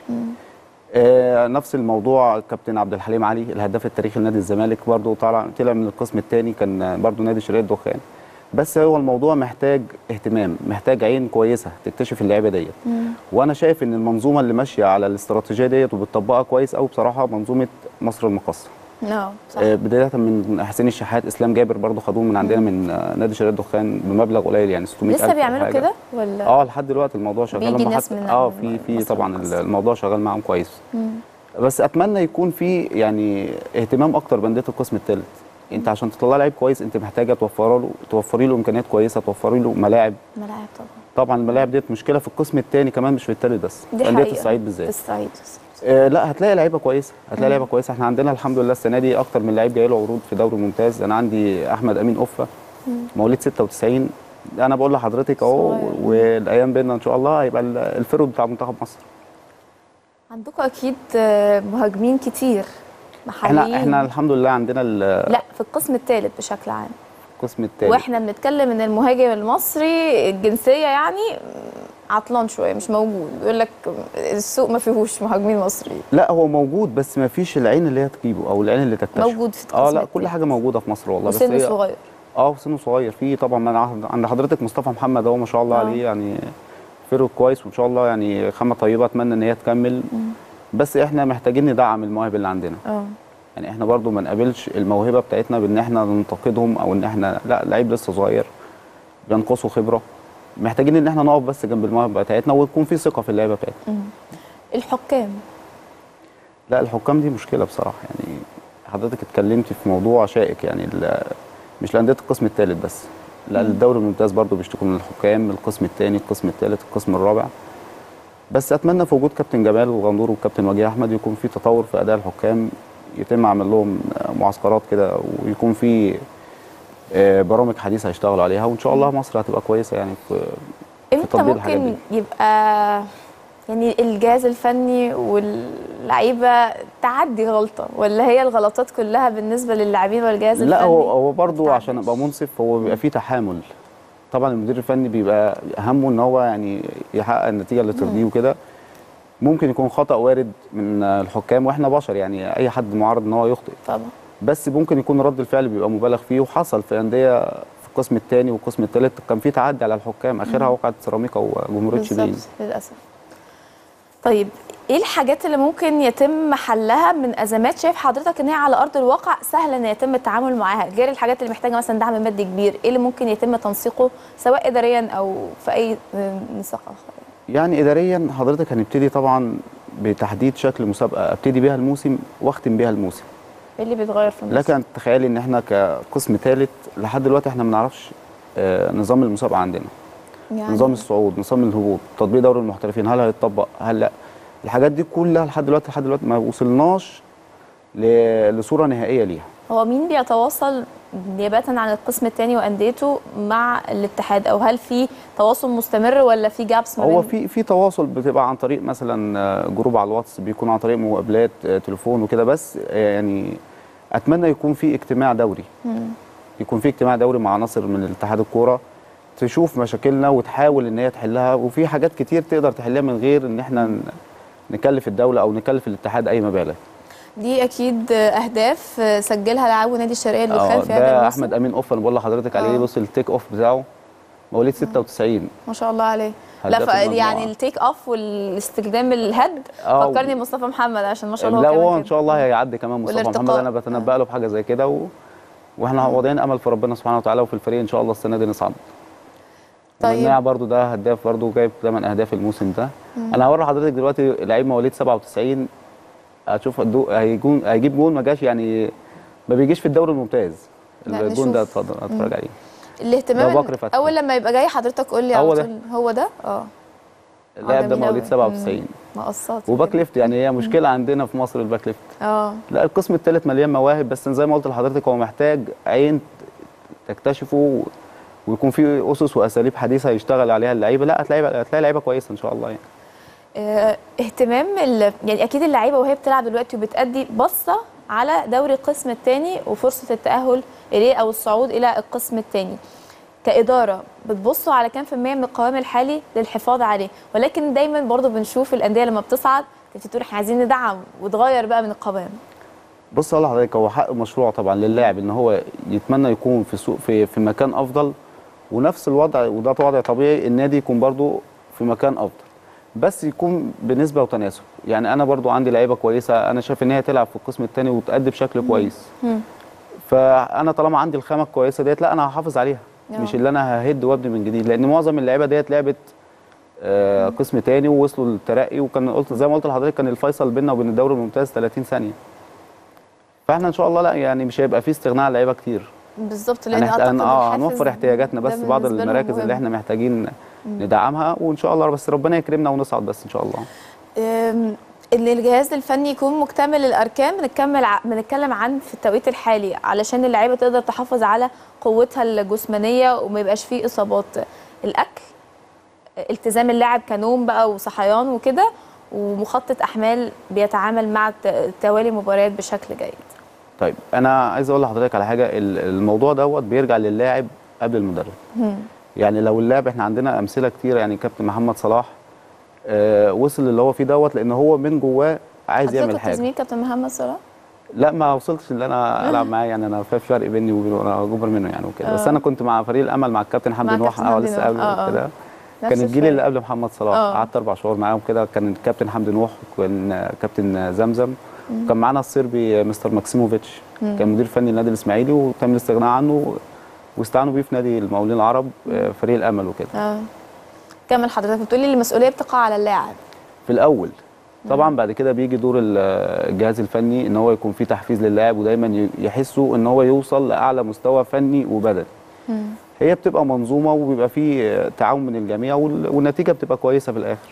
Speaker 4: آه نفس الموضوع الكابتن عبد الحليم علي الهداف التاريخي لنادي الزمالك برضه طلع طلع من القسم الثاني كان برضه نادي شرقية الدخان بس هو الموضوع محتاج اهتمام محتاج عين كويسه تكتشف اللعيبه ديت وانا شايف ان المنظومه اللي ماشيه على الاستراتيجيه ديت وبتطبقها كويس قوي بصراحه منظومه مصر المقاصه
Speaker 1: اه صح
Speaker 4: آه، بدايه من حسين الشحات اسلام جابر برضه خدوه من عندنا من آه، نادي شرقية الدخان بمبلغ قليل يعني 600
Speaker 1: لسه بيعملوا كده ولا
Speaker 4: اه لحد دلوقتي الموضوع شغال
Speaker 1: بيجي
Speaker 4: هم
Speaker 1: ناس
Speaker 4: حتى-
Speaker 1: من
Speaker 4: اه
Speaker 1: من
Speaker 4: في في
Speaker 1: مصر
Speaker 4: طبعا
Speaker 1: المقاصة.
Speaker 4: الموضوع شغال معاهم كويس بس اتمنى يكون في يعني اهتمام اكتر بانديه القسم الثالث انت عشان تطلع لعيب كويس انت محتاجه توفر له توفري له امكانيات كويسه توفري له ملاعب
Speaker 1: ملاعب طبعا
Speaker 4: طبعا الملاعب ديت مشكله في القسم الثاني كمان مش في الثالث بس
Speaker 1: دي
Speaker 4: انديه
Speaker 1: حقيقة
Speaker 4: الصعيد
Speaker 1: في
Speaker 4: بالذات
Speaker 1: الصعيد
Speaker 4: آه لا هتلاقي لعيبه كويسه هتلاقي لعيبه كويسه احنا عندنا الحمد لله السنه دي اكتر من لعيب جاي له عروض في دوري ممتاز انا عندي احمد امين قفه مواليد 96 انا بقول لحضرتك اهو
Speaker 1: صغير.
Speaker 4: والايام بينا ان شاء الله هيبقى ال- الفرود بتاع منتخب مصر
Speaker 1: عندكم اكيد آه، مهاجمين كتير محليين
Speaker 4: احنا احنا الحمد لله عندنا ال-
Speaker 1: لا في القسم الثالث بشكل عام
Speaker 4: القسم الثالث
Speaker 1: واحنا بنتكلم ان المهاجم المصري الجنسيه يعني عطلان شويه مش موجود بيقول لك السوق ما فيهوش مهاجمين مصريين
Speaker 4: لا هو موجود بس ما فيش العين اللي هي تجيبه او العين اللي تكتشفه
Speaker 1: موجود في
Speaker 4: اه
Speaker 1: القسم
Speaker 4: لا
Speaker 1: التالت.
Speaker 4: كل حاجه موجوده في مصر والله بس
Speaker 1: وسنه
Speaker 4: هي
Speaker 1: صغير
Speaker 4: اه وسنه صغير في طبعا من عند- عند حضرتك مصطفى محمد اهو ما شاء الله
Speaker 1: آه.
Speaker 4: عليه يعني فرق كويس وان شاء الله يعني خامه طيبه اتمنى ان هي تكمل بس احنا محتاجين ندعم المواهب اللي عندنا
Speaker 1: اه
Speaker 4: يعني احنا برضو ما نقابلش الموهبه بتاعتنا بان احنا ننتقدهم او ان احنا لا لعيب لسه صغير بينقصه خبره محتاجين ان احنا نقف بس جنب المواهب بتاعتنا ويكون في ثقه في اللعيبه بتاعتنا
Speaker 1: الحكام
Speaker 4: لا الحكام دي مشكله بصراحه يعني حضرتك اتكلمت في موضوع شائك يعني ال- مش لانديه القسم الثالث بس لا الدوري الممتاز برضو بيشتكوا من الحكام القسم الثاني القسم الثالث القسم الرابع بس اتمنى في وجود كابتن جمال الغندور والكابتن وجيه احمد يكون في تطور في اداء الحكام يتم عمل لهم معسكرات كده ويكون في آه، برامج حديثه هيشتغلوا عليها وان شاء الله مصر هتبقى كويسه يعني في
Speaker 1: امتى
Speaker 4: تطبيق الحاجات
Speaker 1: ممكن
Speaker 4: دي.
Speaker 1: يبقى يعني الجهاز الفني واللعيبه تعدي غلطه ولا هي الغلطات كلها بالنسبه للاعبين والجهاز الفني
Speaker 4: لا هو هو برضه
Speaker 1: ما
Speaker 4: عشان ابقى
Speaker 1: بتعديش.
Speaker 4: منصف هو بيبقى فيه تحامل طبعا المدير الفني بيبقى همه ان هو يعني يحقق النتيجه اللي ترضيه وكده ممكن يكون خطا وارد من الحكام واحنا بشر يعني اي حد معرض ان هو يخطئ
Speaker 1: طبعا
Speaker 4: بس ممكن يكون رد الفعل بيبقى مبالغ فيه وحصل في انديه في القسم الثاني والقسم الثالث كان في تعدي على الحكام اخرها وقعت سيراميكا وجمهوريه شبين
Speaker 1: بالظبط للاسف طيب ايه الحاجات اللي ممكن يتم حلها من ازمات شايف حضرتك ان هي على ارض الواقع سهل ان يتم التعامل معاها غير الحاجات اللي محتاجه مثلا دعم مادي كبير ايه اللي ممكن يتم تنسيقه سواء اداريا او في اي نساق اخر
Speaker 4: يعني اداريا حضرتك هنبتدي طبعا بتحديد شكل مسابقه ابتدي بيها الموسم واختم بيها الموسم
Speaker 1: ايه اللي بيتغير في النص
Speaker 4: لكن تخيلي ان احنا كقسم ثالث لحد دلوقتي احنا ما نعرفش آه، نظام المسابقه عندنا
Speaker 1: يعني
Speaker 4: نظام الصعود نظام الهبوط تطبيق دوري المحترفين هل هيتطبق هل لا الحاجات دي كلها لحد دلوقتي لحد دلوقتي ما وصلناش ل- لصوره نهائيه ليها
Speaker 1: هو مين بيتواصل نيابة عن القسم الثاني وانديته مع الاتحاد او هل في تواصل مستمر ولا في جابس ما
Speaker 4: هو
Speaker 1: بين-
Speaker 4: في في تواصل بتبقى عن طريق مثلا آه، جروب على الواتس بيكون عن طريق مقابلات آه، تليفون وكده بس آه، يعني اتمنى يكون في اجتماع دوري يكون في اجتماع دوري مع عناصر من الاتحاد الكوره تشوف مشاكلنا وتحاول ان هي تحلها وفي حاجات كتير تقدر تحلها من غير ان احنا ن- نكلف الدوله او نكلف الاتحاد اي مبالغ
Speaker 1: دي اكيد اهداف سجلها لاعبو نادي الشرقيه الدخان
Speaker 4: اه
Speaker 1: في هذا
Speaker 4: ده
Speaker 1: الموسم
Speaker 4: احمد امين اوف انا بقول لحضرتك عليه
Speaker 1: آه.
Speaker 4: بص التيك اوف بتاعه مواليد 96
Speaker 1: ما شاء الله عليه لا
Speaker 4: هداف
Speaker 1: ف...
Speaker 4: المجموعة.
Speaker 1: يعني التيك اوف والاستخدام الهد
Speaker 4: آه،
Speaker 1: فكرني بمصطفى محمد عشان ما شاء الله
Speaker 4: لا
Speaker 1: كمان
Speaker 4: هو
Speaker 1: كده.
Speaker 4: ان شاء الله هيعدي كمان مصطفى
Speaker 1: والارتقاء.
Speaker 4: محمد انا بتنبأ له بحاجه زي كده و... واحنا واضعين امل في ربنا سبحانه وتعالى وفي الفريق ان شاء الله السنه دي نصعد
Speaker 1: طيب.
Speaker 4: طيب برضو ده هداف برضو جايب 8 اهداف الموسم ده انا هوري حضرتك دلوقتي لعيب مواليد 97 هتشوف الدو... هيجون هيجيب جون ما جاش يعني ما بيجيش في الدوري الممتاز
Speaker 1: لا،
Speaker 4: الجون ده
Speaker 1: نشوف.
Speaker 4: اتفضل اتفرج عليه
Speaker 1: الاهتمام
Speaker 4: ده
Speaker 1: إن
Speaker 4: بكر فتحي.
Speaker 1: اول لما يبقى جاي حضرتك قول لي
Speaker 4: هو
Speaker 1: على
Speaker 4: ده.
Speaker 1: طول هو ده اه
Speaker 4: اللاعب ده
Speaker 1: جميل
Speaker 4: مواليد
Speaker 1: أوي.
Speaker 4: 97
Speaker 1: مقصات
Speaker 4: وباك ليفت يعني هي مشكله عندنا في مصر الباك ليفت
Speaker 1: اه
Speaker 4: لا القسم الثالث مليان مواهب بس زي ما قلت لحضرتك هو محتاج عين تكتشفه ويكون في اسس واساليب حديثه يشتغل عليها اللعيبه لا هتلاقي هتلاقي لعيبه كويسه ان شاء الله يعني
Speaker 1: آه، اهتمام ال... يعني اكيد اللعيبه وهي بتلعب دلوقتي وبتأدي بصه على دوري القسم الثاني وفرصه التأهل اليه او الصعود الى القسم الثاني كإدارة بتبصوا على كام في المية من القوام الحالي للحفاظ عليه ولكن دايما برضو بنشوف الأندية لما بتصعد تبتدي تقول احنا عايزين ندعم وتغير بقى من القوام
Speaker 4: بص اقول لحضرتك هو حق مشروع طبعا للاعب ان هو يتمنى يكون في سوق في في مكان افضل ونفس الوضع وده وضع طبيعي النادي يكون برضو في مكان افضل بس يكون بنسبه وتناسب يعني انا برضو عندي لعيبه كويسه انا شايف ان هي تلعب في القسم الثاني وتأدي بشكل كويس فانا طالما عندي الخامه الكويسه ديت لا انا هحافظ عليها
Speaker 1: آه.
Speaker 4: مش اللي انا ههد وابني من جديد لان معظم اللعيبه ديت لعبت آه، قسم تاني ووصلوا للترقي وكان قلت زي ما قلت لحضرتك كان الفيصل بيننا وبين الدوري الممتاز 30 ثانيه فاحنا ان شاء الله لا يعني مش هيبقى في استغناء عن لعيبه كتير
Speaker 1: بالظبط لأن
Speaker 4: هنحت...
Speaker 1: أعتقد
Speaker 4: اه
Speaker 1: الحافز
Speaker 4: هنوفر احتياجاتنا
Speaker 1: ده
Speaker 4: بس بعض
Speaker 1: بالنسبة لهم
Speaker 4: المراكز
Speaker 1: مهم.
Speaker 4: اللي احنا محتاجين ندعمها وان شاء الله بس ربنا يكرمنا ونصعد بس ان شاء الله
Speaker 1: أم، ان الجهاز الفني يكون مكتمل الاركان بنكمل ع- بنتكلم عن في التوقيت الحالي علشان اللعيبه تقدر تحافظ على قوتها الجسمانيه وما يبقاش فيه اصابات الاكل التزام اللاعب كنوم بقى وصحيان وكده ومخطط احمال بيتعامل مع الت- توالي مباريات بشكل جيد
Speaker 4: طيب انا عايز اقول لحضرتك على حاجه ال- الموضوع دوت بيرجع للاعب قبل المدرب يعني لو اللاعب احنا عندنا امثله كتير يعني كابتن محمد صلاح آه وصل اللي هو فيه دوت لان هو من جواه عايز
Speaker 1: حضرتك
Speaker 4: يعمل
Speaker 1: كنت
Speaker 4: حاجه
Speaker 1: زميل كابتن محمد صلاح
Speaker 4: لا ما وصلتش ان انا العب معاه يعني انا في فرق بيني وبينه انا اكبر منه يعني وكده بس
Speaker 1: آه.
Speaker 4: انا كنت مع فريق الامل مع الكابتن
Speaker 1: مع
Speaker 4: حمدي نوح
Speaker 1: كابتن
Speaker 4: اه
Speaker 1: حمدي
Speaker 4: لسه
Speaker 1: نوح.
Speaker 4: قبل
Speaker 1: آه، آه.
Speaker 4: كده
Speaker 1: نفس
Speaker 4: كان الجيل
Speaker 1: الفريق.
Speaker 4: اللي قبل محمد صلاح
Speaker 1: آه.
Speaker 4: قعدت اربع شهور معاهم كده كان الكابتن حمدي نوح وكان كابتن زمزم وكان معانا الصربي مستر ماكسيموفيتش كان مدير فني النادي الاسماعيلي وتم الاستغناء عنه واستعانوا بيه في نادي المقاولين العرب آه، فريق الامل وكده
Speaker 1: اه كمل حضرتك بتقولي المسؤوليه بتقع على اللاعب
Speaker 4: في الاول طبعا بعد كده بيجي دور ال- الجهاز الفني ان هو يكون في تحفيز للاعب ودايما ي- يحسوا ان هو يوصل لاعلى مستوى فني وبدني هي بتبقى منظومه وبيبقى في تعاون من الجميع وال- والنتيجه بتبقى كويسه في الاخر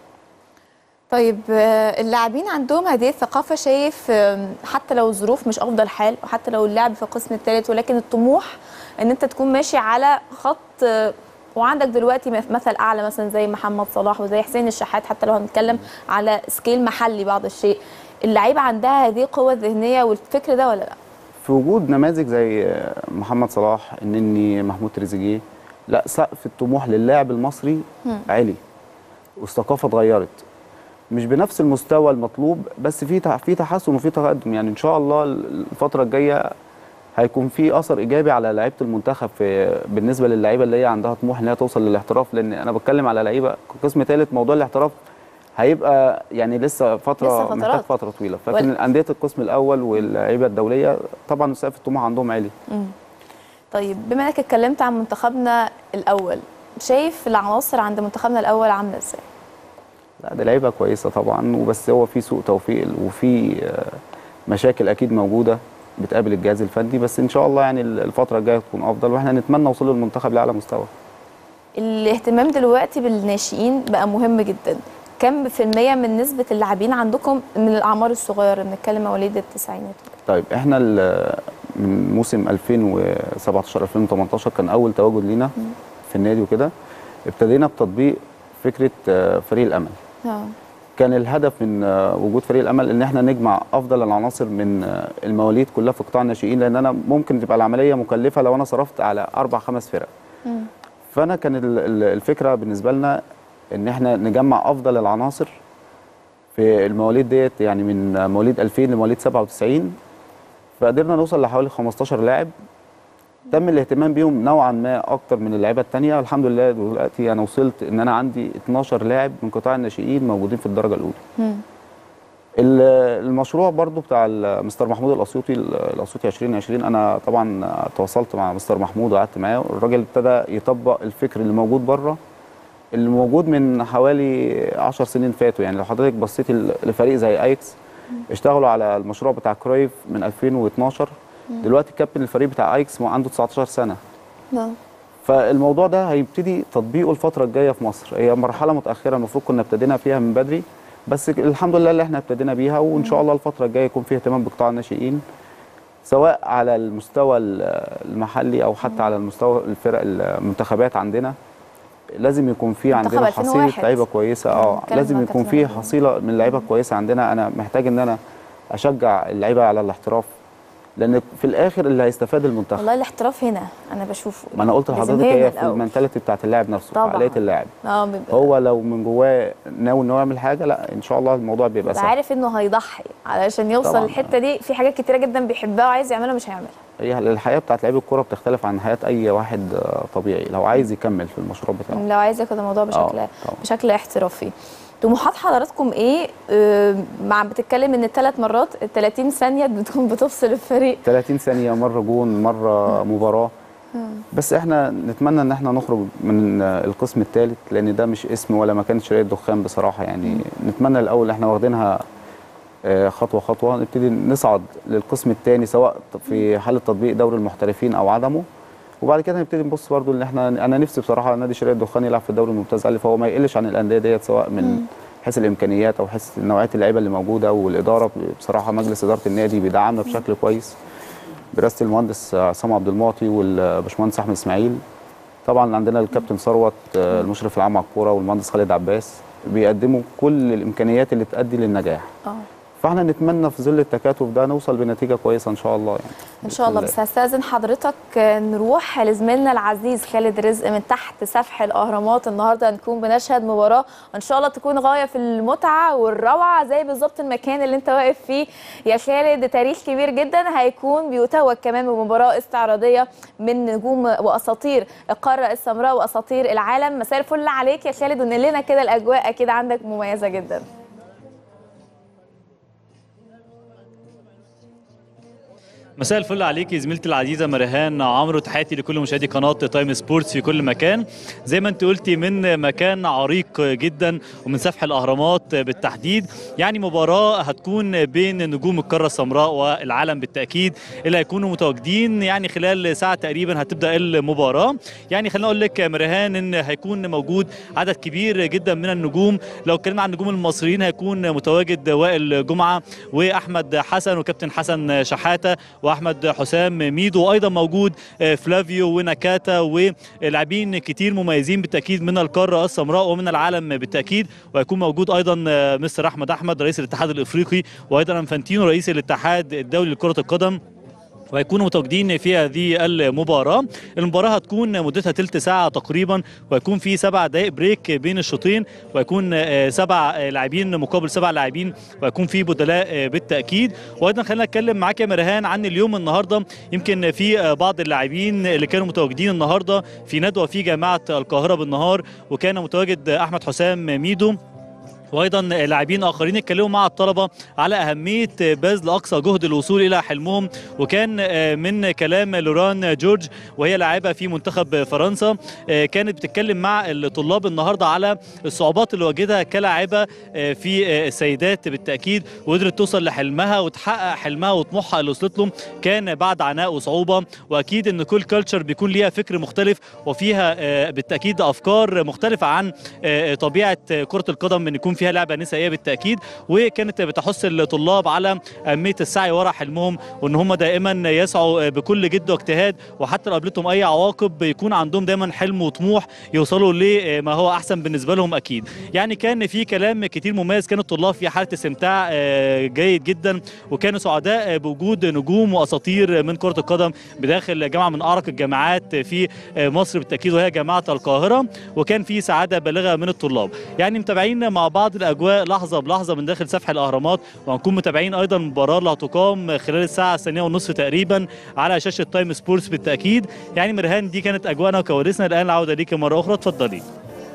Speaker 1: طيب آه، اللاعبين عندهم هذه الثقافة شايف آم، حتى لو الظروف مش أفضل حال وحتى لو اللعب في القسم الثالث ولكن الطموح إن أنت تكون ماشي على خط آه، وعندك دلوقتي مث- مثل أعلى مثلا زي محمد صلاح وزي حسين الشحات حتى لو هنتكلم على سكيل محلي بعض الشيء اللعيبة عندها هذه القوة الذهنية والفكر ده ولا لا؟
Speaker 4: في وجود نماذج زي محمد صلاح النني محمود تريزيجيه لا سقف الطموح للاعب المصري عالي والثقافه اتغيرت مش بنفس المستوى المطلوب بس في تح- في تحسن وفي تقدم يعني ان شاء الله الفتره الجايه هيكون في اثر ايجابي على لعيبه المنتخب في بالنسبه للعيبه اللي هي عندها طموح ان هي توصل للاحتراف لان انا بتكلم على لعيبه قسم ثالث موضوع الاحتراف هيبقى يعني لسه فتره
Speaker 1: لسه فترات.
Speaker 4: محتاج فتره طويله
Speaker 1: وال-
Speaker 4: لكن انديه القسم الاول واللعيبه الدوليه طبعا سقف الطموح عندهم عالي
Speaker 1: طيب بما إنك اتكلمت عن منتخبنا الأول شايف العناصر عند منتخبنا الأول عاملة إزاي؟
Speaker 4: لا ده لعيبه كويسه طبعا وبس هو في سوء توفيق وفي آه، مشاكل اكيد موجوده بتقابل الجهاز الفني بس ان شاء الله يعني الفتره الجايه تكون افضل واحنا نتمنى وصول المنتخب لاعلى مستوى
Speaker 1: الاهتمام دلوقتي بالناشئين بقى مهم جدا كم في المية من نسبة اللاعبين عندكم من الأعمار الصغيرة بنتكلم مواليد التسعينات
Speaker 4: طيب احنا ال- من موسم 2017 2018 كان اول تواجد لينا في النادي وكده ابتدينا بتطبيق فكره آه، فريق الامل
Speaker 1: اه
Speaker 4: كان الهدف من آه، وجود فريق الامل ان احنا نجمع افضل العناصر من آه، المواليد كلها في قطاع الناشئين لان انا ممكن تبقى العمليه مكلفه لو انا صرفت على اربع خمس فرق فانا كان ال- ال- الفكره بالنسبه لنا ان احنا نجمع افضل العناصر في المواليد ديت يعني من آه، مواليد 2000 لمواليد 97 فقدرنا نوصل لحوالي 15 لاعب تم الاهتمام بيهم نوعا ما اكتر من اللعيبه الثانيه الحمد لله دلوقتي انا وصلت ان انا عندي 12 لاعب من قطاع الناشئين موجودين في الدرجه الاولى ال- المشروع برضو بتاع ال- مستر محمود الاسيوطي ال- الاسيوطي 2020 انا طبعا تواصلت مع مستر محمود وقعدت معاه الراجل ابتدى يطبق الفكر اللي موجود بره اللي موجود من حوالي 10 سنين فاتوا يعني لو حضرتك بصيت ل- لفريق زي ايكس اشتغلوا على المشروع بتاع كرويف من 2012 دلوقتي كابتن الفريق بتاع ايكس عنده 19 سنه
Speaker 1: نعم
Speaker 4: فالموضوع ده هيبتدي تطبيقه الفتره الجايه في مصر هي مرحله متاخره المفروض كنا ابتدينا فيها من بدري بس الحمد لله اللي احنا ابتدينا بيها وان شاء الله الفتره الجايه يكون في اهتمام بقطاع الناشئين سواء على المستوى ال- المحلي او حتى على المستوى الفرق المنتخبات عندنا لازم يكون في
Speaker 1: منتخب
Speaker 4: عندنا
Speaker 1: 2001.
Speaker 4: حصيله لعيبه كويسه اه
Speaker 1: بنتكلم
Speaker 4: لازم
Speaker 1: مع
Speaker 4: يكون
Speaker 1: كابتن
Speaker 4: في
Speaker 1: إبراهيم.
Speaker 4: حصيله من اللعيبه كويسه عندنا انا محتاج ان انا اشجع اللعيبه على الاحتراف لان في الاخر اللي هيستفاد المنتخب
Speaker 1: والله الاحتراف هنا انا بشوفه
Speaker 4: ما انا قلت لحضرتك
Speaker 1: لازم هنا
Speaker 4: هي في
Speaker 1: الأول.
Speaker 4: المنتاليتي بتاعت اللاعب نفسه
Speaker 1: طبعاً.
Speaker 4: في عقليه اللاعب
Speaker 1: اه بيبقى
Speaker 4: هو لو من جواه ناوي ان هو يعمل حاجه لا ان شاء الله الموضوع بيبقى
Speaker 1: بيبقى
Speaker 4: سهل
Speaker 1: عارف انه هيضحي علشان يوصل
Speaker 4: طبعاً.
Speaker 1: للحته دي في حاجات كتيره جدا بيحبها وعايز يعملها مش هيعملها
Speaker 4: هي الحياه بتاعت لعيب الكوره بتختلف عن حياه اي واحد آه، طبيعي لو عايز يكمل في المشروع بتاعه
Speaker 1: لو عايز ياخد الموضوع بشكل
Speaker 4: طبعاً.
Speaker 1: بشكل احترافي طموحات حضراتكم ايه آه، مع بتتكلم ان الثلاث مرات ال 30 ثانيه بتكون بتفصل الفريق
Speaker 4: 30 ثانيه مره جون مره مباراه بس احنا نتمنى ان احنا نخرج من آه، القسم الثالث لان ده مش اسم ولا مكان شركه دخان بصراحه يعني نتمنى الاول احنا واخدينها آه، خطوه خطوه نبتدي نصعد للقسم الثاني سواء في حاله تطبيق دوري المحترفين او عدمه وبعد كده نبتدي نبص برضو ان احنا انا نفسي بصراحه نادي شركه الدخان يلعب في الدوري الممتاز الف فهو ما يقلش عن الانديه ديت سواء من حيث الامكانيات او حيث نوعيه اللعيبه اللي موجوده والاداره بصراحه مجلس اداره النادي بيدعمنا بشكل كويس برئاسه المهندس عصام عبد المعطي والباشمهندس احمد اسماعيل طبعا عندنا الكابتن ثروت آه، المشرف العام على الكوره والمهندس خالد عباس بيقدموا كل الامكانيات اللي تؤدي للنجاح
Speaker 1: اه
Speaker 4: فاحنا نتمنى في ظل التكاتف ده نوصل بنتيجه كويسه ان شاء الله يعني
Speaker 1: ان شاء الله
Speaker 4: بإذن
Speaker 1: بس هستاذن حضرتك آه، نروح لزميلنا العزيز خالد رزق من تحت سفح الاهرامات النهارده نكون بنشهد مباراه ان شاء الله تكون غايه في المتعه والروعه زي بالظبط المكان اللي انت واقف فيه يا خالد تاريخ كبير جدا هيكون بيتوج كمان بمباراه استعراضيه من نجوم واساطير القاره السمراء واساطير العالم مساء الفل عليك يا خالد ونقل لنا كده الاجواء اكيد عندك مميزه جدا
Speaker 5: مساء الفل عليكي زميلتي العزيزه مرهان عمرو تحياتي لكل مشاهدي قناه تايم سبورتس في كل مكان زي ما انت قلتي من مكان عريق جدا ومن سفح الاهرامات بالتحديد يعني مباراه هتكون بين نجوم القاره السمراء والعالم بالتاكيد اللي هيكونوا متواجدين يعني خلال ساعه تقريبا هتبدا المباراه يعني خلينا اقول لك مرهان ان هيكون موجود عدد كبير جدا من النجوم لو اتكلمنا عن النجوم المصريين هيكون متواجد وائل جمعه واحمد حسن وكابتن حسن شحاته واحمد حسام ميدو وايضا موجود آه، فلافيو وناكاتا ولاعبين كتير مميزين بالتاكيد من القاره السمراء ومن العالم بالتاكيد وهيكون موجود ايضا آه، مستر احمد احمد رئيس الاتحاد الافريقي وايضا انفانتينو رئيس الاتحاد الدولي لكره القدم وهيكونوا متواجدين في هذه المباراة المباراة هتكون مدتها تلت ساعة تقريبا وهيكون في سبع دقائق بريك بين الشوطين وهيكون آه، سبع آه، لاعبين مقابل سبع لاعبين وهيكون في بدلاء آه، بالتأكيد وأيضا خلينا نتكلم معاك يا مرهان عن اليوم النهاردة يمكن في آه، بعض اللاعبين اللي كانوا متواجدين النهاردة في ندوة في جامعة القاهرة بالنهار وكان متواجد أحمد حسام ميدو وايضا لاعبين اخرين اتكلموا مع الطلبه على اهميه بذل اقصى جهد الوصول الى حلمهم وكان آه، من كلام لوران جورج وهي لاعبه في منتخب فرنسا آه، كانت بتتكلم مع الطلاب النهارده على الصعوبات اللي واجهتها كلاعبه آه، في آه، السيدات بالتاكيد وقدرت توصل لحلمها وتحقق حلمها وطموحها اللي وصلت له كان بعد عناء وصعوبه واكيد ان كل كلتشر بيكون ليها فكر مختلف وفيها آه، بالتاكيد افكار مختلفه عن آه، طبيعه كره القدم ان يكون فيها لعبه نسائيه بالتاكيد وكانت بتحث الطلاب على اهميه السعي وراء حلمهم وان هم دائما يسعوا بكل جد واجتهاد وحتى لو قابلتهم اي عواقب يكون عندهم دايما حلم وطموح يوصلوا لما هو احسن بالنسبه لهم اكيد يعني كان في كلام كتير مميز كان الطلاب في حاله استمتاع آه، جيد جدا وكانوا سعداء بوجود نجوم واساطير من كره القدم بداخل جامعه من اعرق الجامعات في آه، مصر بالتاكيد وهي جامعه القاهره وكان في سعاده بالغه من الطلاب يعني متابعين مع بعض الاجواء لحظه بلحظه من داخل سفح الاهرامات وهنكون متابعين ايضا المباراه اللي هتقام خلال الساعه الثانيه والنصف تقريبا على شاشه تايم سبورتس بالتاكيد يعني مرهان دي كانت اجواءنا وكواليسنا الان العوده ليك مره اخرى اتفضلي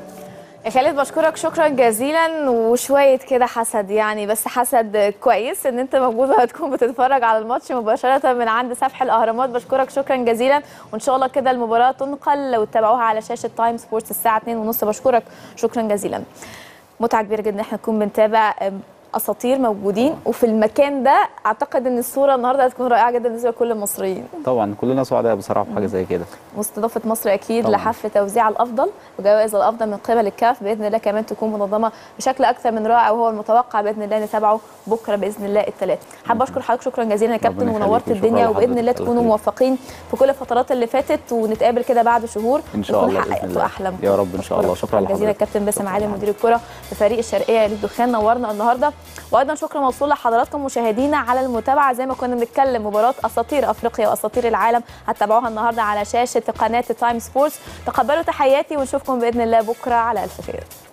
Speaker 1: يا خالد بشكرك شكرا جزيلا وشويه كده حسد يعني بس حسد كويس ان انت موجود وهتكون بتتفرج على الماتش مباشره من عند سفح الاهرامات بشكرك شكرا جزيلا وان شاء الله كده المباراه تنقل وتتابعوها على شاشه تايم سبورتس الساعه 2:30 بشكرك شكرا جزيلا متعه كبيره جدا ان احنا نكون بنتابع اساطير موجودين وفي المكان ده اعتقد ان الصوره النهارده هتكون رائعه جدا بالنسبه لكل المصريين
Speaker 4: طبعا كلنا سعداء بصراحه بحاجه زي كده
Speaker 1: مستضافه مصر اكيد
Speaker 4: طبعاً.
Speaker 1: لحفل توزيع الافضل وجوائز الافضل من قبل الكاف باذن الله كمان تكون منظمه بشكل اكثر من رائع وهو المتوقع باذن الله نتابعه بكره باذن الله الثلاث حابه اشكر حضرتك شكرا جزيلا يا كابتن
Speaker 4: ربنا
Speaker 1: ونورت
Speaker 4: يخليك، شكراً
Speaker 1: الدنيا وباذن الله
Speaker 4: لحضرتك.
Speaker 1: تكونوا
Speaker 4: الله
Speaker 1: موفقين في كل الفترات اللي فاتت ونتقابل كده بعد شهور
Speaker 4: ان شاء
Speaker 1: ونكون
Speaker 4: الله باذن
Speaker 1: حققتوا
Speaker 4: الله
Speaker 1: احلامكم
Speaker 4: يا رب ان شاء الله شكرا
Speaker 1: جزيلا
Speaker 4: لحضرتك
Speaker 1: كابتن باسم
Speaker 4: شكراً
Speaker 1: عادل
Speaker 4: لحضرتك.
Speaker 1: مدير الكره بفريق الشرقيه للدخان نورنا النهارده وايضا شكر موصول لحضراتكم مشاهدينا على المتابعه زي ما كنا بنتكلم مباراه اساطير افريقيا واساطير العالم هتتابعوها النهارده على شاشه قناه تايم سبورتس تقبلوا تحياتي ونشوفكم باذن الله بكره على الف خير